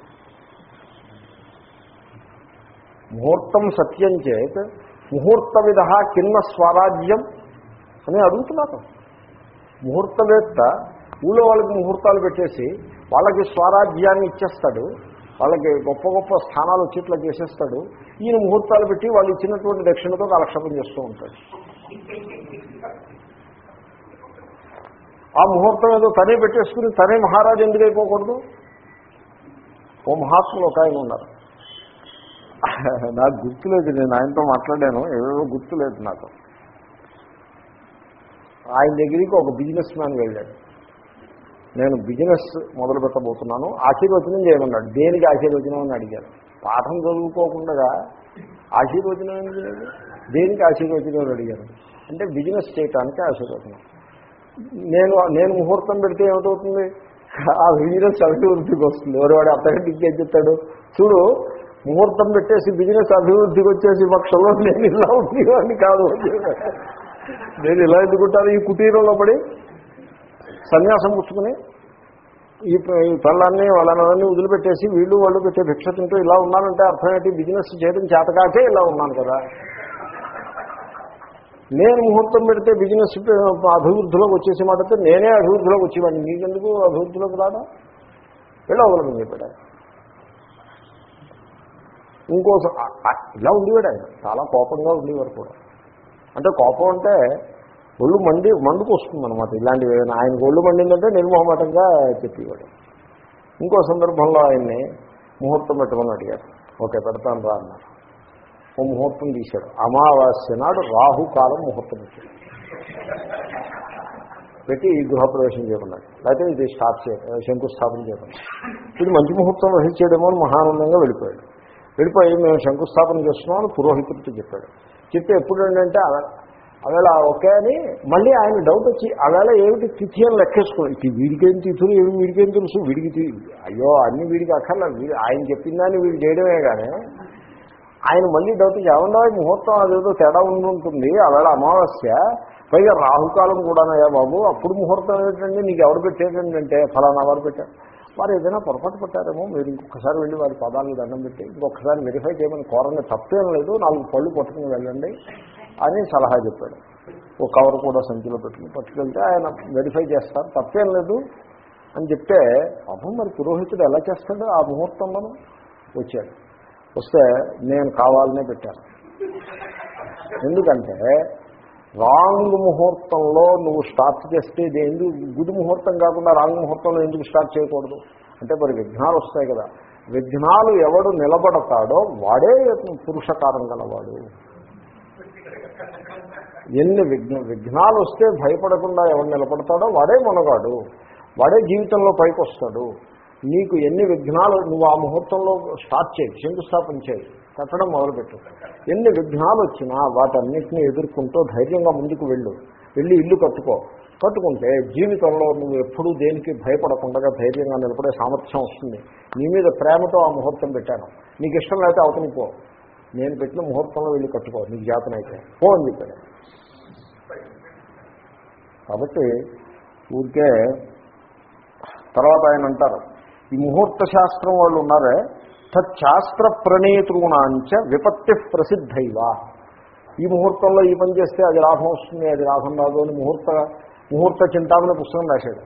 ముహూర్తం సత్యం చేత్ ముహూర్త విధ కిన్న స్వరాజ్యం అని అడుగుతున్నారు ముహూర్తవేత్త ఊళ్ళో వాళ్ళకి ముహూర్తాలు పెట్టేసి వాళ్ళకి స్వరాజ్యాన్ని ఇచ్చేస్తాడు వాళ్ళకి గొప్ప గొప్ప స్థానాలు వచ్చేట్లా చేసేస్తాడు ఈయన ముహూర్తాలు పెట్టి వాళ్ళు ఇచ్చినటువంటి దక్షిణతో కాలక్షేపం చేస్తూ ఉంటాడు ఆ ముహూర్తం ఏదో తనే పెట్టేసుకుని తనే మహారాజు ఎందుకు అయిపోకూడదు ఓ మహాత్ములు ఒక ఆయన ఉన్నారు నాకు గుర్తులేదు నేను ఆయనతో మాట్లాడాను ఏవేవో గుర్తులేదు నాకు ఆయన దగ్గరికి ఒక బిజినెస్ మ్యాన్ వెళ్ళాడు నేను బిజినెస్ మొదలు పెట్టబోతున్నాను ఆశీర్వచనం చేయమన్నాడు దేనికి ఆశీర్వచనం అని అడిగారు పాఠం చదువుకోకుండా ఆశీర్వచనం ఎందుకు లేదు దేనికి ఆశీర్వచనం అని అడిగాను అంటే బిజినెస్ చేయటానికి ఆశీర్వచనం నేను నేను ముహూర్తం పెడితే ఏమిటవుతుంది ఆ బిజినెస్ అభివృద్ధికి వస్తుంది ఎవరు వాడు అంతకంటే ఇంకేం చెప్తాడు చూడు ముహూర్తం పెట్టేసి బిజినెస్ అభివృద్ధికి వచ్చేసి పక్షంలో నేను ఇలా ఉండేవాడిని కాదు నేను ఇలా ఎందుకుంటాను ఈ కుటీరంలో పడి సన్యాసం పుచ్చుకుని ఈ ప- ఈ పనులన్నీ వాళ్ళని వదిలిపెట్టేసి వీళ్ళు వాళ్ళు పెట్టే భిక్ష తింటూ ఇలా ఉన్నానంటే అర్థం ఏంటి బిజినెస్ చేయడం చేతకాకే ఇలా ఉన్నాను కదా నేను ముహూర్తం పెడితే బిజినెస్ అభివృద్ధిలోకి వచ్చేసి మాట అయితే నేనే అభివృద్ధిలోకి వచ్చేవాడిని నీకెందుకు అభివృద్ధిలోకి రాదా వెళ్ళవగలను చెప్పాడు ఆయన. ఇంకోసం ఆ- ఆ- ఇలా ఉండేవాడు ఆయన చాలా కోపంగా ఉండేవారు కూడా అంటే కోపం అంటే ఒళ్ళు మండి మండుకు వస్తుంది అనమాట ఇలాంటివి ఏదైనా ఆయనకు ఒళ్ళు మండిందంటే నిర్మోహమాటంగా చెప్పేవాడు ఇంకో సందర్భంలో ఆయన్ని ముహూర్తం పెట్టమని అడిగారు ఓకే పెడతాను రా అన్నారు ఓ ముహూర్తం తీశాడు అమావాస్య నాడు రాహుకాలం ముహూర్తం పెట్టాడు పెట్టి ఈ గృహప్రవేశం చేయమన్నాడు లేకపోతే ఇది స్టార్ట్ చే శంకుస్థాపన చేయమన్నాడు ఇది మంచి ముహూర్తం వహించేయడమో అని మహానందంగా వెళ్ళిపోయాడు వెళ్ళిపోయి మేము శంకుస్థాపన చేస్తున్నాం అని పురోహితుడితో చెప్పాడు చెప్తే ఎప్పుడు ఏంటంటే అవ- అవేళ ఓకే అని మళ్ళీ ఆయన డౌట్ వచ్చి అవేళ ఏమిటి తిథి అని లెక్కేసుకోండి ఇది వీడికేం తిథులు ఏమి వీడికేం తెలుసు వీడికి తి- అయ్యో అన్ని వీడికి అక్కర్లేదు వీడి ఆయన చెప్పిందని వీడు చేయడమే కానీ ఆయన మళ్ళీ డౌట్ ఏమన్నా ముహూర్తం అదేదో తేడా ఉండి ఉంటుంది అవేళ అమావాస్య పైగా రాహుకాలం కూడానయ్యా బాబు అప్పుడు ముహూర్తం ఏంటంటే నీకు ఎవరు పెట్టేటండి అంటే ఫలానా వారు పెట్టారు వారు ఏదైనా పొరపాటు పెట్టారేమో మీరు ఇంకొకసారి వెళ్ళి వారి పదాలకు దండం పెట్టి ఇంకొకసారి వెరిఫై చేయమని కోరండి తప్పేం లేదు నాలుగు పళ్ళు పట్టుకుని వెళ్ళండి అని సలహా చెప్పాడు ఓ కవర్ కూడా సంచిలో పెట్టుకుని పట్టుకెళ్తే ఆయన వెరిఫై చేస్తారు తప్పేం లేదు అని చెప్తే పాపం మరి పురోహితుడు ఎలా చేస్తాడు ఆ ముహూర్తంలో వచ్చాడు వస్తే నేను కావాలనే పెట్టాను ఎందుకంటే రాంగ్ ముహూర్తంలో నువ్వు స్టార్ట్ చేస్తే ఇది ఎందుకు గుడి ముహూర్తం కాకుండా రాంగ్ ముహూర్తంలో ఎందుకు స్టార్ట్ చేయకూడదు అంటే మరి విఘ్నాలు వస్తాయి కదా విఘ్నాలు ఎవడు నిలబడతాడో వాడే పురుషకారం గలవాడు ఎన్ని విఘ్న విఘ్నాలు వస్తే భయపడకుండా ఎవడు నిలబడతాడో వాడే మనగాడు వాడే జీవితంలో పైకి వస్తాడు నీకు ఎన్ని విఘ్నాలు నువ్వు ఆ ముహూర్తంలో స్టార్ట్ చేయి శంకుస్థాపన చేయి కట్టడం మొదలుపెట్టు ఎన్ని విఘ్నాలు వచ్చినా వాటన్నిటిని ఎదుర్కొంటూ ధైర్యంగా ముందుకు వెళ్ళు వెళ్ళి ఇల్లు కట్టుకో కట్టుకుంటే జీవితంలో నువ్వు ఎప్పుడూ దేనికి భయపడకుండా ధైర్యంగా నిలబడే సామర్థ్యం వస్తుంది నీ మీద ప్రేమతో ఆ ముహూర్తం పెట్టాను నీకు ఇష్టం లేకపోతే అవతని పో నేను పెట్టిన ముహూర్తంలో వెళ్ళి కట్టుకో నీకు జాతనైతే పో అని చెప్పాడు కాబట్టి ఊరికే తర్వాత ఆయన అంటారు ఈ ముహూర్త శాస్త్రం వాళ్ళు ఉన్నారే తచ్చాస్త్ర ప్రణేతృణాంచ విపత్తి ప్రసిద్ధైవా ఈ ముహూర్తంలో ఈ పని చేస్తే అది లాభం వస్తుంది అది లాభం రాదు అని ముహూర్త ముహూర్త చింతామణి పుస్తకం రాశాడు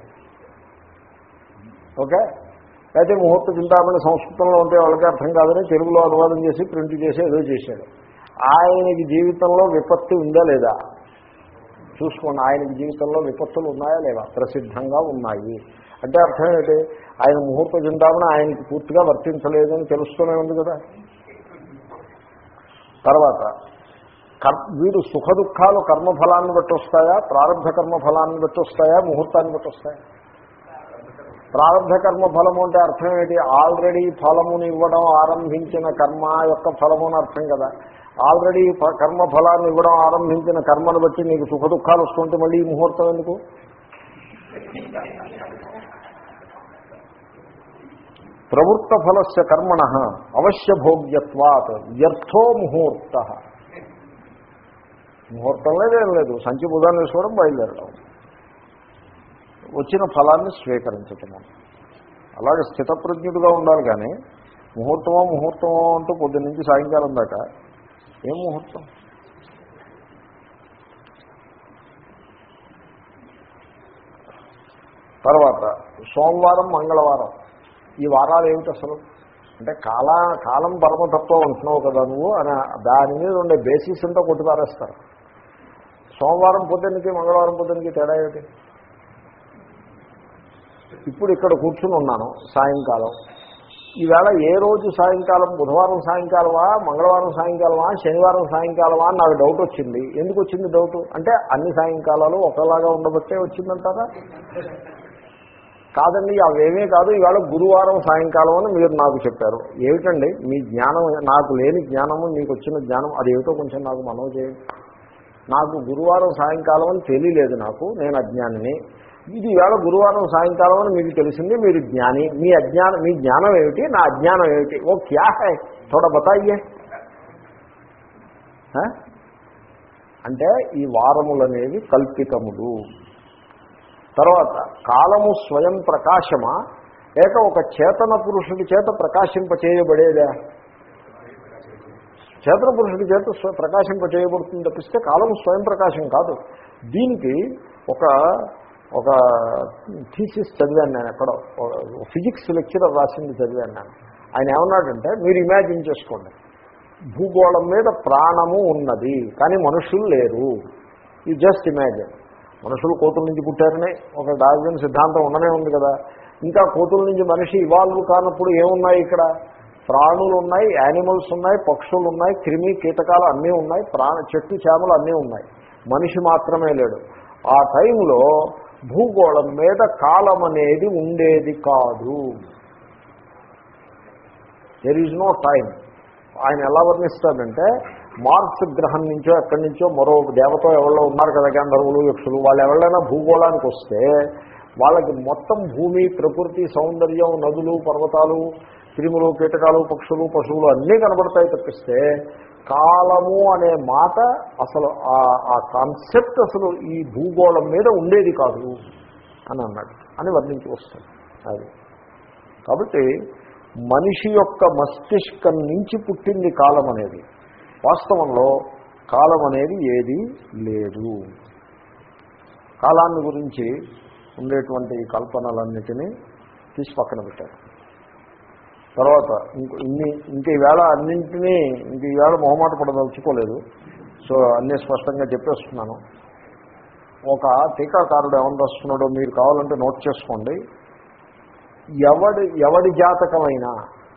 ఓకే అయితే ముహూర్త చింతామణి సంస్కృతంలో ఉంటే వాళ్ళకి అర్థం కాదని తెలుగులో అనువాదం చేసి ప్రింట్ చేసి ఏదో చేశాడు ఆయనకి జీవితంలో విపత్తి ఉందా లేదా చూసుకోండి ఆయనకి జీవితంలో విపత్తులు ఉన్నాయా లేవా ప్రసిద్ధంగా ఉన్నాయి అంటే అర్థం ఏంటి ఆయన ముహూర్త చింతామణి ఆయనకి పూర్తిగా వర్తించలేదని తెలుస్తూనే ఉంది కదా తర్వాత కర్ వీడు సుఖ దుఃఖాలు కర్మఫలాన్ని బట్టి వస్తాయా ప్రారంభ కర్మఫలాన్ని బట్టి వస్తాయా ముహూర్తాన్ని బట్టి వస్తాయా ప్రారంభ కర్మ ఫలము అంటే అర్థం ఏంటి ఆల్రెడీ ఫలముని ఇవ్వడం ఆరంభించిన కర్మ యొక్క ఫలము అని అర్థం కదా ఆల్రెడీ ఫ- కర్మ ఫలాన్ని ఇవ్వడం ఆరంభించిన కర్మను బట్టి నీకు సుఖ దుఃఖాలు వస్తుంటే మళ్ళీ ఈ ముహూర్తం ఎందుకు ప్రవృత్త ఫలస్య కర్మణ అవశ్య భోగ్యత్వాత్ వ్యర్థో ముహూర్త ముహూర్తం లేదేం లేదు సంచి బుధాన్ని వేసుకోవడం బయలుదేరడం వచ్చిన ఫలాన్ని స్వీకరించటం అలాగే స్థితప్రజ్ఞుడిగా ఉండాలి కానీ ముహూర్తమో ముహూర్తమో అంటూ పొద్దున్న నుంచి సాయంకాలం దాకా ఏం ముహూర్తం తర్వాత సోమవారం మంగళవారం ఈ వారాలు ఏమిటి అసలు అంటే కాల కాలం పరమతత్వం అంటున్నావు కదా నువ్వు అని దాని మీద ఉండే బేసిస్ అంతా కొట్టి పారేస్తారు సోమవారం పొద్దున్నకి మంగళవారం పొద్దున్నకి తేడా ఏమిటి ఇప్పుడు ఇక్కడ కూర్చుని ఉన్నాను సాయంకాలం ఈవేళ ఏ రోజు సాయంకాలం బుధవారం సాయంకాలమా మంగళవారం సాయంకాలమా శనివారం సాయంకాలమా అని నాకు డౌట్ వచ్చింది ఎందుకు వచ్చింది డౌట్ అంటే అన్ని సాయంకాలాలు ఒకలాగా ఉండబట్టే వచ్చిందంటారా కాదండి అవేమీ కాదు ఈవేళ గురువారం సాయంకాలం అని మీరు నాకు చెప్పారు ఏమిటండి మీ జ్ఞానం నాకు లేని జ్ఞానము మీకు వచ్చిన జ్ఞానం అదేమిటో కొంచెం నాకు మనవి చేయండి నాకు గురువారం సాయంకాలం అని తెలియలేదు నాకు నేను అజ్ఞానిని ఇది ఈవేళ గురువారం సాయంకాలం అని మీకు తెలిసింది మీరు జ్ఞాని మీ అజ్ఞానం మీ జ్ఞానం ఏమిటి నా అజ్ఞానం ఏమిటి ఓ క్యా హై థోడా బతాయియే హ? అంటే ఈ వారములనేవి కల్పితములు తర్వాత కాలము స్వయం ప్రకాశమా లేక ఒక చేతన పురుషుడి చేత ప్రకాశింపచేయబడేదా చేతన పురుషుడి చేత స్వ- ప్రకాశింపచేయబడుతుంది తప్పిస్తే కాలము స్వయం ప్రకాశం కాదు దీనికి ఒక ఒక థీసిస్ చదివాను నేను ఎక్కడో ఫిజిక్స్ లెక్చరర్ రాసింది చదివాను నేను ఆయన ఏమన్నాడంటే మీరు ఇమాజిన్ చేసుకోండి భూగోళం మీద ప్రాణము ఉన్నది కానీ మనుషులు లేరు యూ జస్ట్ ఇమాజిన్ మనుషులు కోతుల నుంచి పుట్టారనే ఒక డార్విన్ సిద్ధాంతం ఉండనే ఉంది కదా ఇంకా కోతుల నుంచి మనిషి ఇవాల్వ్ కానప్పుడు ఏమున్నాయి ఇక్కడ ప్రాణులు ఉన్నాయి యానిమల్స్ ఉన్నాయి పక్షులు ఉన్నాయి క్రిమి కీటకాలు అన్నీ ఉన్నాయి ప్రాణ చెట్టు చేమలు అన్నీ ఉన్నాయి మనిషి మాత్రమే లేడు ఆ టైంలో భూగోళం మీద కాలం అనేది ఉండేది కాదు దెర్ ఈజ్ నో టైం ఆయన ఎలా వర్ణిస్తాడంటే మార్స్ గ్రహం నుంచో ఎక్కడి నుంచో మరో దేవతో ఎవరో ఉన్నారు కదా గంధర్వులు యక్షులు వాళ్ళు ఎవరైనా భూగోళానికి వస్తే వాళ్ళకి మొత్తం భూమి ప్రకృతి సౌందర్యం నదులు పర్వతాలు క్రిములు కీటకాలు పక్షులు పశువులు అన్నీ కనబడతాయి తప్పిస్తే కాలము అనే మాట అసలు ఆ- ఆ కాన్సెప్ట్ అసలు ఈ భూగోళం మీద ఉండేది కాదు అని అన్నాడు అని వర్ణించి వస్తాడు అది కాబట్టి మనిషి యొక్క మస్తిష్కం నుంచి పుట్టింది కాలం అనేది వాస్తవంలో కాలం అనేది ఏది లేదు కాలాన్ని గురించి ఉండేటువంటి ఈ కల్పనలన్నిటినీ తీసి పక్కన పెట్టారు తర్వాత ఇంక ఇన్ని ఇంక ఈవేళ అన్నింటినీ ఇంక ఈవేళ మొహమాట పడదలుచుకోలేదు సో అన్నీ స్పష్టంగా చెప్పేస్తున్నాను ఒక టీకాకారుడు ఏమని రాస్తున్నాడో మీరు కావాలంటే నోట్ చేసుకోండి ఎవడి ఎవడి జాతకమైనా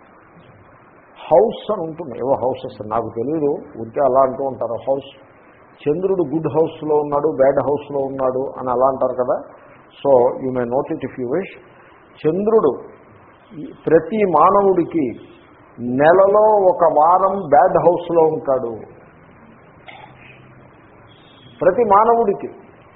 హౌస్ అని ఉంటుంది ఏవో హౌసెస్ నాకు తెలియదు ఉంటే అలా అంటూ ఉంటారు హౌస్ చంద్రుడు గుడ్ హౌస్లో ఉన్నాడు బ్యాడ్ హౌస్లో ఉన్నాడు అని అలా అంటారు కదా so you may note it if you wish చంద్రుడు ఈ ప్రతి మానవుడికి నెలలో ఒక వారం బ్యాడ్ హౌస్లో ఉంటాడు ప్రతి మానవుడికి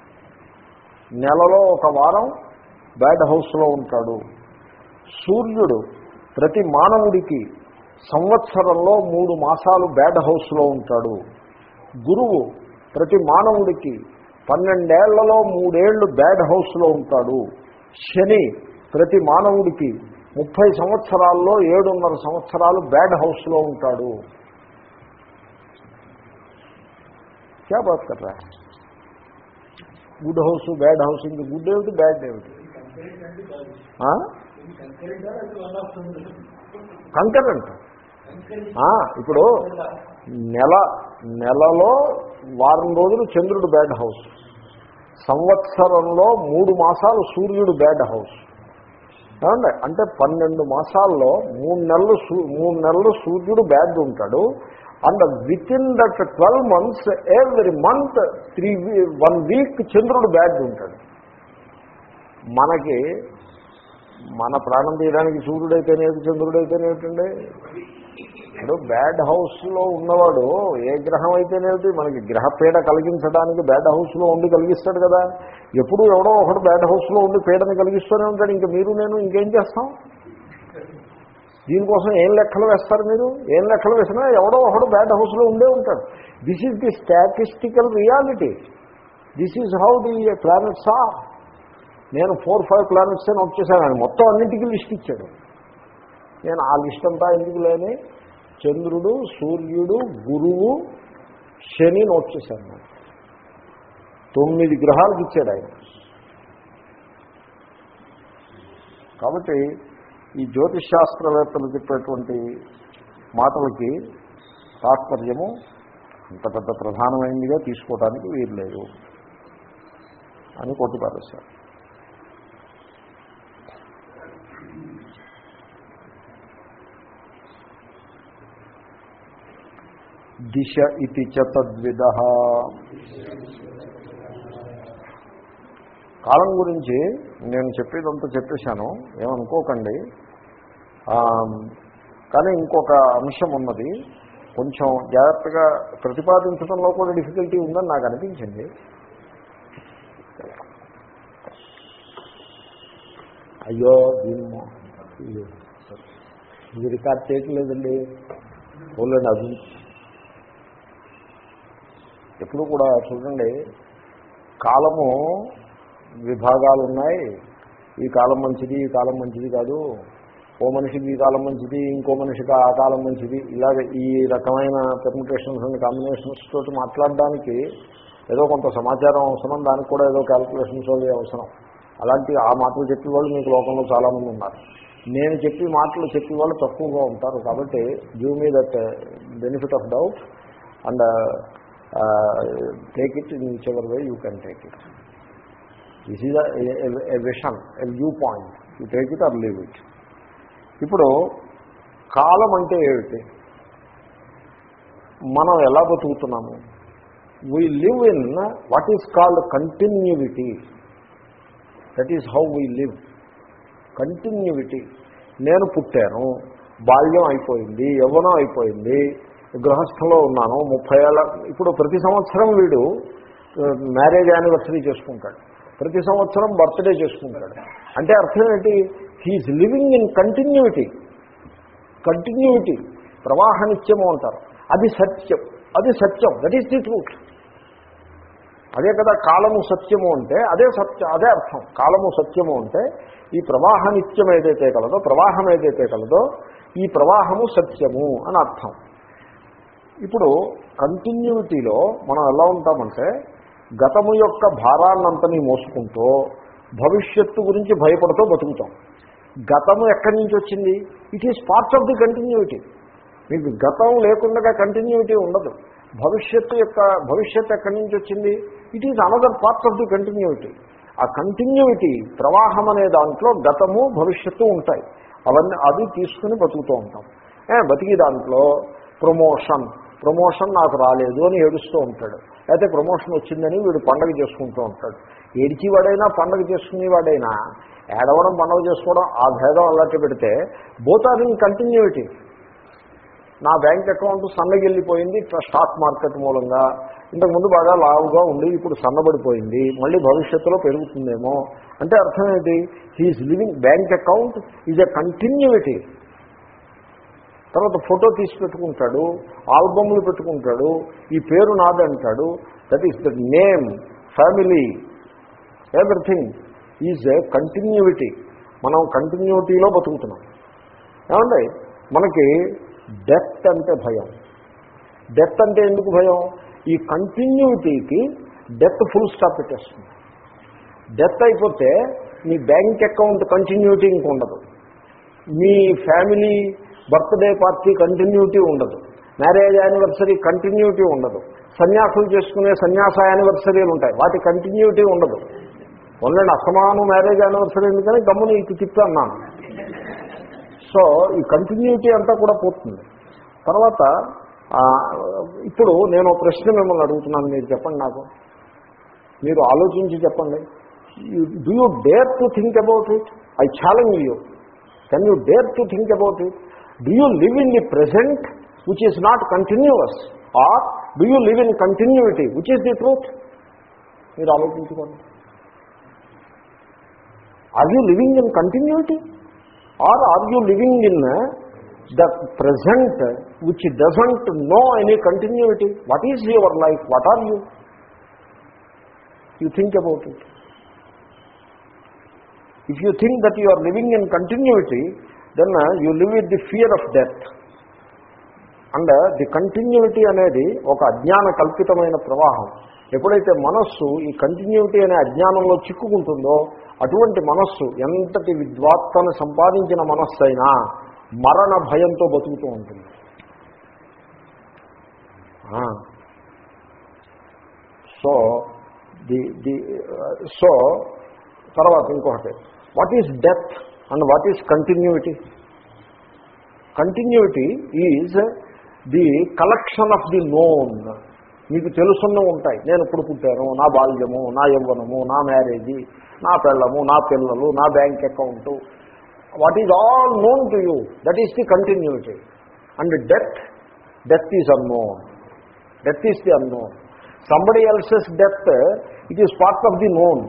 నెలలో ఒక వారం బ్యాడ్ హౌస్లో ఉంటాడు సూర్యుడు ప్రతి మానవుడికి సంవత్సరంలో మూడు మాసాలు బ్యాడ్ హౌస్లో ఉంటాడు గురువు ప్రతి మానవుడికి పన్నెండేళ్లలో మూడేళ్లు బ్యాడ్ హౌస్లో ఉంటాడు శని ప్రతి మానవుడికి ముప్పై సంవత్సరాల్లో ఏడున్నర సంవత్సరాలు బ్యాడ్ హౌస్లో ఉంటాడు క్యా బాత్ కర్ రా గుడ్ హౌస్ బ్యాడ్ హౌస్ ఇంక గుడ్ ఏమిటి బ్యాడ్ ఏమిటి ఆ? కంకరెంట్ ఆ, ఇప్పుడు నెల నెలలో వారం రోజులు చంద్రుడు బ్యాడ్ హౌస్ సంవత్సరంలో మూడు మాసాలు సూర్యుడు బ్యాడ్ హౌస్ ఏమండి అంటే పన్నెండు మాసాల్లో మూడు నెలలు సూ- మూడు నెలలు సూర్యుడు బ్యాడ్ ఉంటాడు and within that twelve months every month three one week చంద్రుడు బ్యాడ్ ఉంటాడు మనకి మన ప్రాణం తీయడానికి సూర్యుడైతేనేది చంద్రుడైతేనేమిటండి ఇప్పుడు బ్యాడ్ హౌస్లో ఉన్నవాడు ఏ గ్రహం అయితేనేమిటి మనకి గ్రహపీడ కలిగించడానికి బ్యాడ్ హౌస్లో ఉండి కలిగిస్తాడు కదా ఎప్పుడు ఎవడో ఒకడు బ్యాడ్ హౌస్లో ఉండి పీడని కలిగిస్తూనే ఉంటాడు ఇంకా మీరు నేను ఇంకేం చేస్తాం దీనికోసం ఏం లెక్కలు వేస్తారు మీరు ఏం లెక్కలు వేసినా ఎవడో ఒకడు బ్యాడ్ హౌస్లో ఉండే ఉంటాడు this is the statistical reality this is how the planets are నేను ఫోర్ ఫైవ్ ప్లానెట్స్ అని వచ్చేసాను ఆయన మొత్తం అన్నింటికీ లిస్ట్ ఇచ్చాడు నేను ఆ లిస్ట్ అంతా ఎందుకు లేని చంద్రుడు సూర్యుడు గురువు శని నోట్ చేశాను నేను తొమ్మిది గ్రహాలకు ఇచ్చాడు ఆయన కాబట్టి ఈ జ్యోతిష్ శాస్త్రవేత్తలు చెప్పేటువంటి మాటలకి తాత్పర్యము అంత పెద్ద ప్రధానమైనదిగా తీసుకోవడానికి వీలు లేదు అని కొట్టిపారేశారు దిశ ఇది చ తద్విద కాలం గురించి నేను చెప్పేదంతా చెప్పేశాను ఏమనుకోకండి ఆ, కానీ ఇంకొక అంశం ఉన్నది కొంచెం జాగ్రత్తగా ప్రతిపాదించడంలో కూడా డిఫికల్టీ ఉందని నాకు అనిపించింది అయ్యో దీన్ని ఇది ఇది రికార్డ్ చేయట్లేదండి ఓన్లండి అది ఎప్పుడు కూడా చూడండి కాలము విభాగాలు ఉన్నాయి ఈ కాలం మంచిది ఈ కాలం మంచిది కాదు ఓ మనిషికి ఈ కాలం మంచిది ఇంకో మనిషికి ఆ కాలం మంచిది ఇలాగ ఈ రకమైన పెర్మిటేషన్స్ అండ్ కాంబినేషన్స్ తోటి మాట్లాడడానికి ఏదో కొంత సమాచారం అవసరం దానికి కూడా ఏదో క్యాల్కులేషన్స్ అవి అవసరం అలాంటి ఆ మాటలు చెప్పే వాళ్ళు మీకు లోకంలో చాలామంది ఉన్నారు నేను చెప్పి మాటలు చెప్పే వాళ్ళు తక్కువగా ఉంటారు కాబట్టి give me that benefit of doubt and take it in whichever way you can take it this is a vision a view point you take it or leave it ఇప్పుడు కాలం అంటే ఏమిటి మనం ఎలా బతుకుతున్నాము we live in what is called continuity that is how we live continuity నేను పుట్టాను బాల్యం అయిపోయింది యవ్వనం అయిపోయింది గృహస్థంలో ఉన్నాను ముప్పై ఏళ్ళ ఇప్పుడు ప్రతి సంవత్సరం వీడు మ్యారేజ్ యానివర్సరీ చేసుకుంటాడు ప్రతి సంవత్సరం బర్త్డే చేసుకుంటాడు అంటే అర్థం ఏంటి he is living in continuity continuity ప్రవాహనిత్యము అంటారు అది సత్యం అది సత్యం దట్ ఈస్ ది ట్రూత్ అదే కదా కాలము సత్యము అంటే అదే సత్యం అదే అర్థం కాలము సత్యము అంటే ఈ ప్రవాహ నిత్యం ఏదైతే కలదో ప్రవాహం ఏదైతే కలదో ఈ ప్రవాహము సత్యము అని అర్థం ఇప్పుడు కంటిన్యూటీలో మనం ఎలా ఉంటామంటే గతము యొక్క భారాన్నంతని మోసుకుంటూ భవిష్యత్తు గురించి భయపడుతూ బతుకుతాం గతము ఎక్కడి నుంచి వచ్చింది it is part of the continuity మీకు గతం లేకుండా కంటిన్యూటీ ఉండదు భవిష్యత్తు యొక్క భవిష్యత్తు ఎక్కడి నుంచి వచ్చింది it is another part of the continuity ఆ కంటిన్యూటీ ప్రవాహం అనే దాంట్లో గతము భవిష్యత్తు ఉంటాయి అవన్నీ అవి తీసుకుని బతుకుతూ ఉంటాం ఏ, బతికి దాంట్లో ప్రమోషన్ ప్రమోషన్ నాకు రాలేదు అని ఏడుస్తూ ఉంటాడు అయితే ప్రమోషన్ వచ్చిందని వీడు పండగ చేసుకుంటూ ఉంటాడు ఏడిచివాడైనా పండగ చేసుకునేవాడైనా ఏడవడం పండగ చేసుకోవడం ఆ భేదం అలాంటి పెడితే బోత్ ఆర్ ఇన్ కంటిన్యూటీ నా బ్యాంక్ అకౌంట్ సన్నగిల్లిపోయింది స్టాక్ మార్కెట్ మూలంగా ఇంతకుముందు బాగా లావుగా ఉండి ఇప్పుడు సన్నబడిపోయింది మళ్ళీ భవిష్యత్తులో పెరుగుతుందేమో అంటే అర్థం ఏంటి he is living bank account is a continuity తర్వాత ఫోటో తీసి పెట్టుకుంటాడు ఆల్బమ్లు పెట్టుకుంటాడు ఈ పేరు నాది అంటాడు that is the name family everything is a continuity మనం కంటిన్యూటీలో బతుకుతున్నాం ఏమండి మనకి డెత్ అంటే భయం డెత్ అంటే ఎందుకు భయం ఈ కంటిన్యూటీకి డెత్ ఫుల్ స్టాప్ పెట్టేస్తుంది డెత్ అయిపోతే మీ బ్యాంక్ అకౌంట్ కంటిన్యూటీ ఇంక ఉండదు మీ ఫ్యామిలీ బర్త్డే పార్టీ కంటిన్యూటీ ఉండదు మ్యారేజ్ యానివర్సరీ కంటిన్యూటీ ఉండదు సన్యాసులు చేసుకునే సన్యాస యానివర్సరీలు ఉంటాయి వాటి కంటిన్యూటీ ఉండదు ఓన్లీ అసమానం మ్యారేజ్ యానివర్సరీ ఎందుకని గమ్ముని ఇటు తిప్పి అన్నాను సో ఈ కంటిన్యూటీ అంతా కూడా పోతుంది తర్వాత ఆ, ఇప్పుడు నేను ఒక ప్రశ్న మిమ్మల్ని అడుగుతున్నాను మీరు చెప్పండి నాకు మీరు ఆలోచించి చెప్పండి do you dare to think about it I challenge you can you dare to think about it do you live in the present which is not continuous or do you live in continuity which is the truth మీరు ఆలోచించుకోండి are you living in continuity or are you living in the present which doesn't know any continuity what is your life what are you you think about it if you think that you are living in continuity then you live with the fear of death and the continuity అనేది ఒక అజ్ఞాన కల్పితమైన ప్రవాహం ఎప్పుడైతే మనస్సు ఈ continuity అనే అజ్ఞానంలో చిక్కుకుంటుందో అటువంటి మనస్సు ఎంతటి విద్వాత్తను సంపాదించిన మనస్సు అయినా మరణ భయంతో బతుకుతూ ఉంటుంది సో ది ది సో తర్వాత ఇంకొకటి what is death and what is continuity continuity is the collection of the known మీకు తెలుసున్న ఉంటాయి నేను ఇప్పుడు పుట్టాను నా బాల్యము నా యవ్వనము నా మ్యారేజీ నా పిల్లము నా పిల్లలు నా bank account what is all known to you that is the continuity and death death is unknown death is the unknown somebody else's death it is part of the known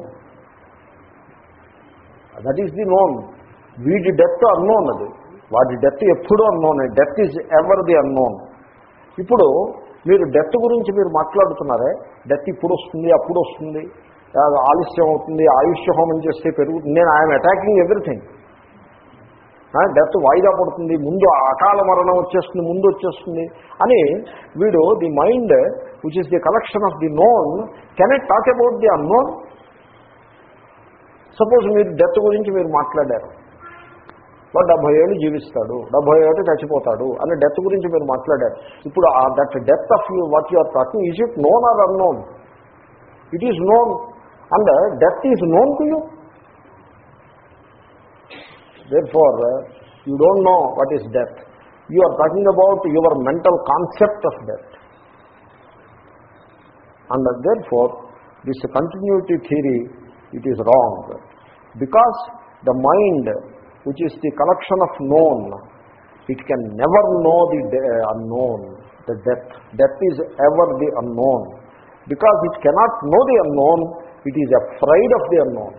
that is the known వీడి death unknown అది వాడి death ఎప్పుడూ unknown death is ever the unknown ఇప్పుడు మీరు death గురించి మీరు మాట్లాడుతున్నారే death ఇప్పుడు వస్తుంది అప్పుడు వస్తుంది ఆ, ఆలస్యం అవుతుంది ఆయుష్య హోమం చేస్తే పెరుగుతుంది నేను ఐఎమ్ అటాకింగ్ ఎవ్రీథింగ్ డెత్ వాయిదా పడుతుంది ముందు అకాల మరణం వచ్చేస్తుంది ముందు వచ్చేస్తుంది అని వీడు the mind which is the collection of the known can I talk about the unknown suppose మీరు డెత్ గురించి మీరు మాట్లాడారు వాడు డెబ్బై ఏళ్ళు జీవిస్తాడు డెబ్బై ఏళ్ళు చచ్చిపోతాడు అని డెత్ గురించి మీరు మాట్లాడారు ఇప్పుడు ఆ that death of you what you are talking is it known or unknown it is known and death is known to you therefore uh, you don't know what is death you are talking about your mental concept of death and uh, therefore this continuity theory it is wrong because the mind which is the collection of known it can never know the de- uh, unknown the death death is ever the unknown because it cannot know the unknown it is afraid of the unknown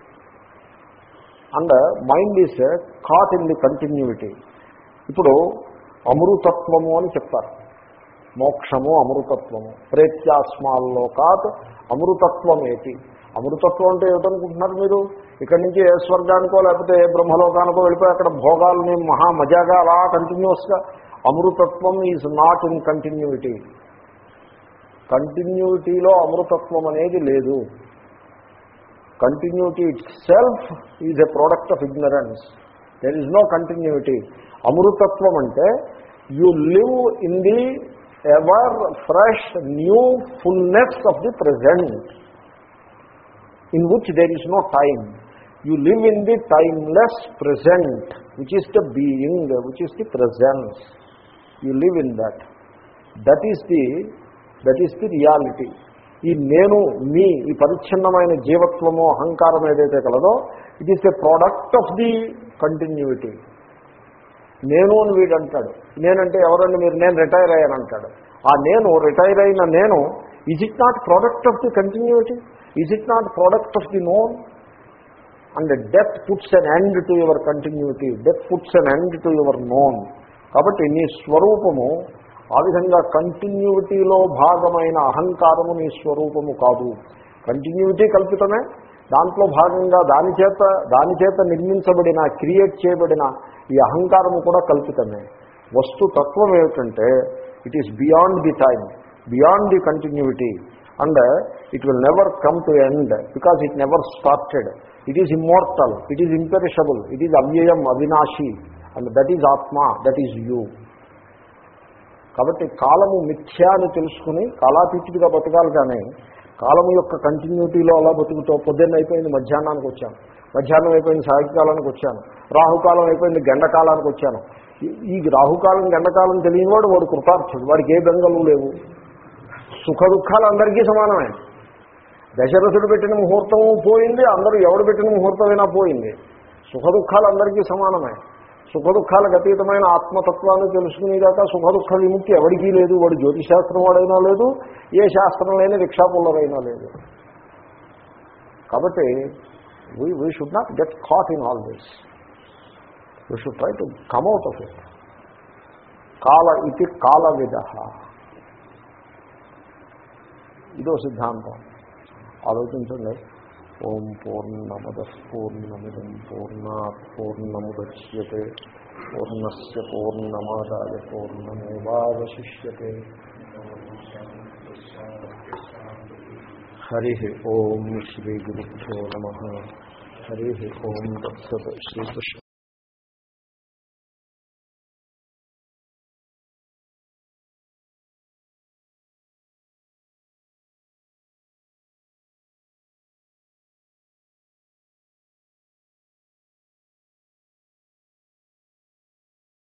and mind is caught in the continuity ఇప్పుడు అమృతత్వము అని చెప్తారు మోక్షము అమృతత్వము ప్రేత్యాస్మాల్లో కాత్ అమృతత్వం ఏటి అమృతత్వం అంటే ఏమిటనుకుంటున్నారు మీరు ఇక్కడి నుంచి ఏ స్వర్గానికో లేకపోతే ఏ బ్రహ్మలోకానికో వెళ్ళిపోయి అక్కడ భోగాల్ని మహా మజాగా అలా కంటిన్యూస్గా అమృతత్వం ఈజ్ నాట్ ఇన్ కంటిన్యూటీ కంటిన్యూటీలో అమృతత్వం అనేది లేదు continuity itself is a product of ignorance there is no continuity అమృతత్వం అంటే you live in the ever fresh new fullness of the present in which there is no time you live in the timeless present which is the being which is the presence you live in that that is the that is the reality ఈ నేను మీ ఈ పరిచ్ఛిన్నమైన జీవత్వము అహంకారం ఏదైతే కలదో it is a product of the continuity నేను అని వీడు అంటాడు నేనంటే ఎవరండి మీరు నేను రిటైర్ అయ్యాను అంటాడు ఆ నేను రిటైర్ అయిన నేను is it not product of the continuity is it not product of the known and death puts an end to your continuity death puts an end to your known కాబట్టి నీ స్వరూపము ఆ విధంగా కంటిన్యూటీలో భాగమైన అహంకారము నీ స్వరూపము కాదు కంటిన్యూటీ కల్పితమే దాంట్లో భాగంగా దాని చేత దాని చేత నిర్మించబడిన క్రియేట్ చేయబడిన ఈ అహంకారము కూడా కల్పితమే వస్తు తత్వం ఏమిటంటే it is beyond the time beyond the continuity and it will never come to end because it never started it is immortal it is imperishable it is అవ్యయం అవినాశి అండ్ దట్ ఈజ్ ఆత్మ దట్ ఈజ్ యూ కాబట్టి కాలము మిథ్యా అని తెలుసుకుని కాలాతీతుడిగా బతకాలి కానీ కాలము యొక్క కంటిన్యూటీలో అలా బతుకుతూ పొద్దున్న అయిపోయింది మధ్యాహ్నానికి వచ్చాను మధ్యాహ్నం అయిపోయింది సాయంకాలానికి వచ్చాను రాహుకాలం అయిపోయింది గండకాలానికి వచ్చాను ఈ- ఈ రాహుకాలం గండకాలం తెలియని వాడు వాడు కృతార్థుడు వాడికి ఏ బెంగలు లేవు సుఖ దుఃఖాలు అందరికీ సమానమే దశరథుడు పెట్టిన ముహూర్తం పోయింది అందరూ ఎవడు పెట్టిన ముహూర్తమైనా పోయింది సుఖ దుఃఖాలు అందరికీ సమానమే సుఖ దుఃఖాలకు అతీతమైన ఆత్మతత్వాన్ని తెలుసుకునేదాకా సుఖ దుఃఖ విముక్తి ఎవరికీ లేదు వాడు జ్యోతిశాస్త్రం వాడైనా లేదు ఏ శాస్త్రం లేని రిక్షాపుల్లరైనా లేదు కాబట్టి we we should not get caught in all this we should try to come out of it కాల ఇది కాల విధ ఇదో సిద్ధాంతం ఆలోచించండి ఓం పూర్ణమద పూర్ణమిదం పూర్ణా పూర్ణముద్యతే పూర్ణస్ పూర్ణమాదాయ పూర్ణమేవాశిష్యతే హరి ఓం శ్రీ గురుభ్యో నమ హరి ఓం దత్సత్ శ్రీకృష్ణ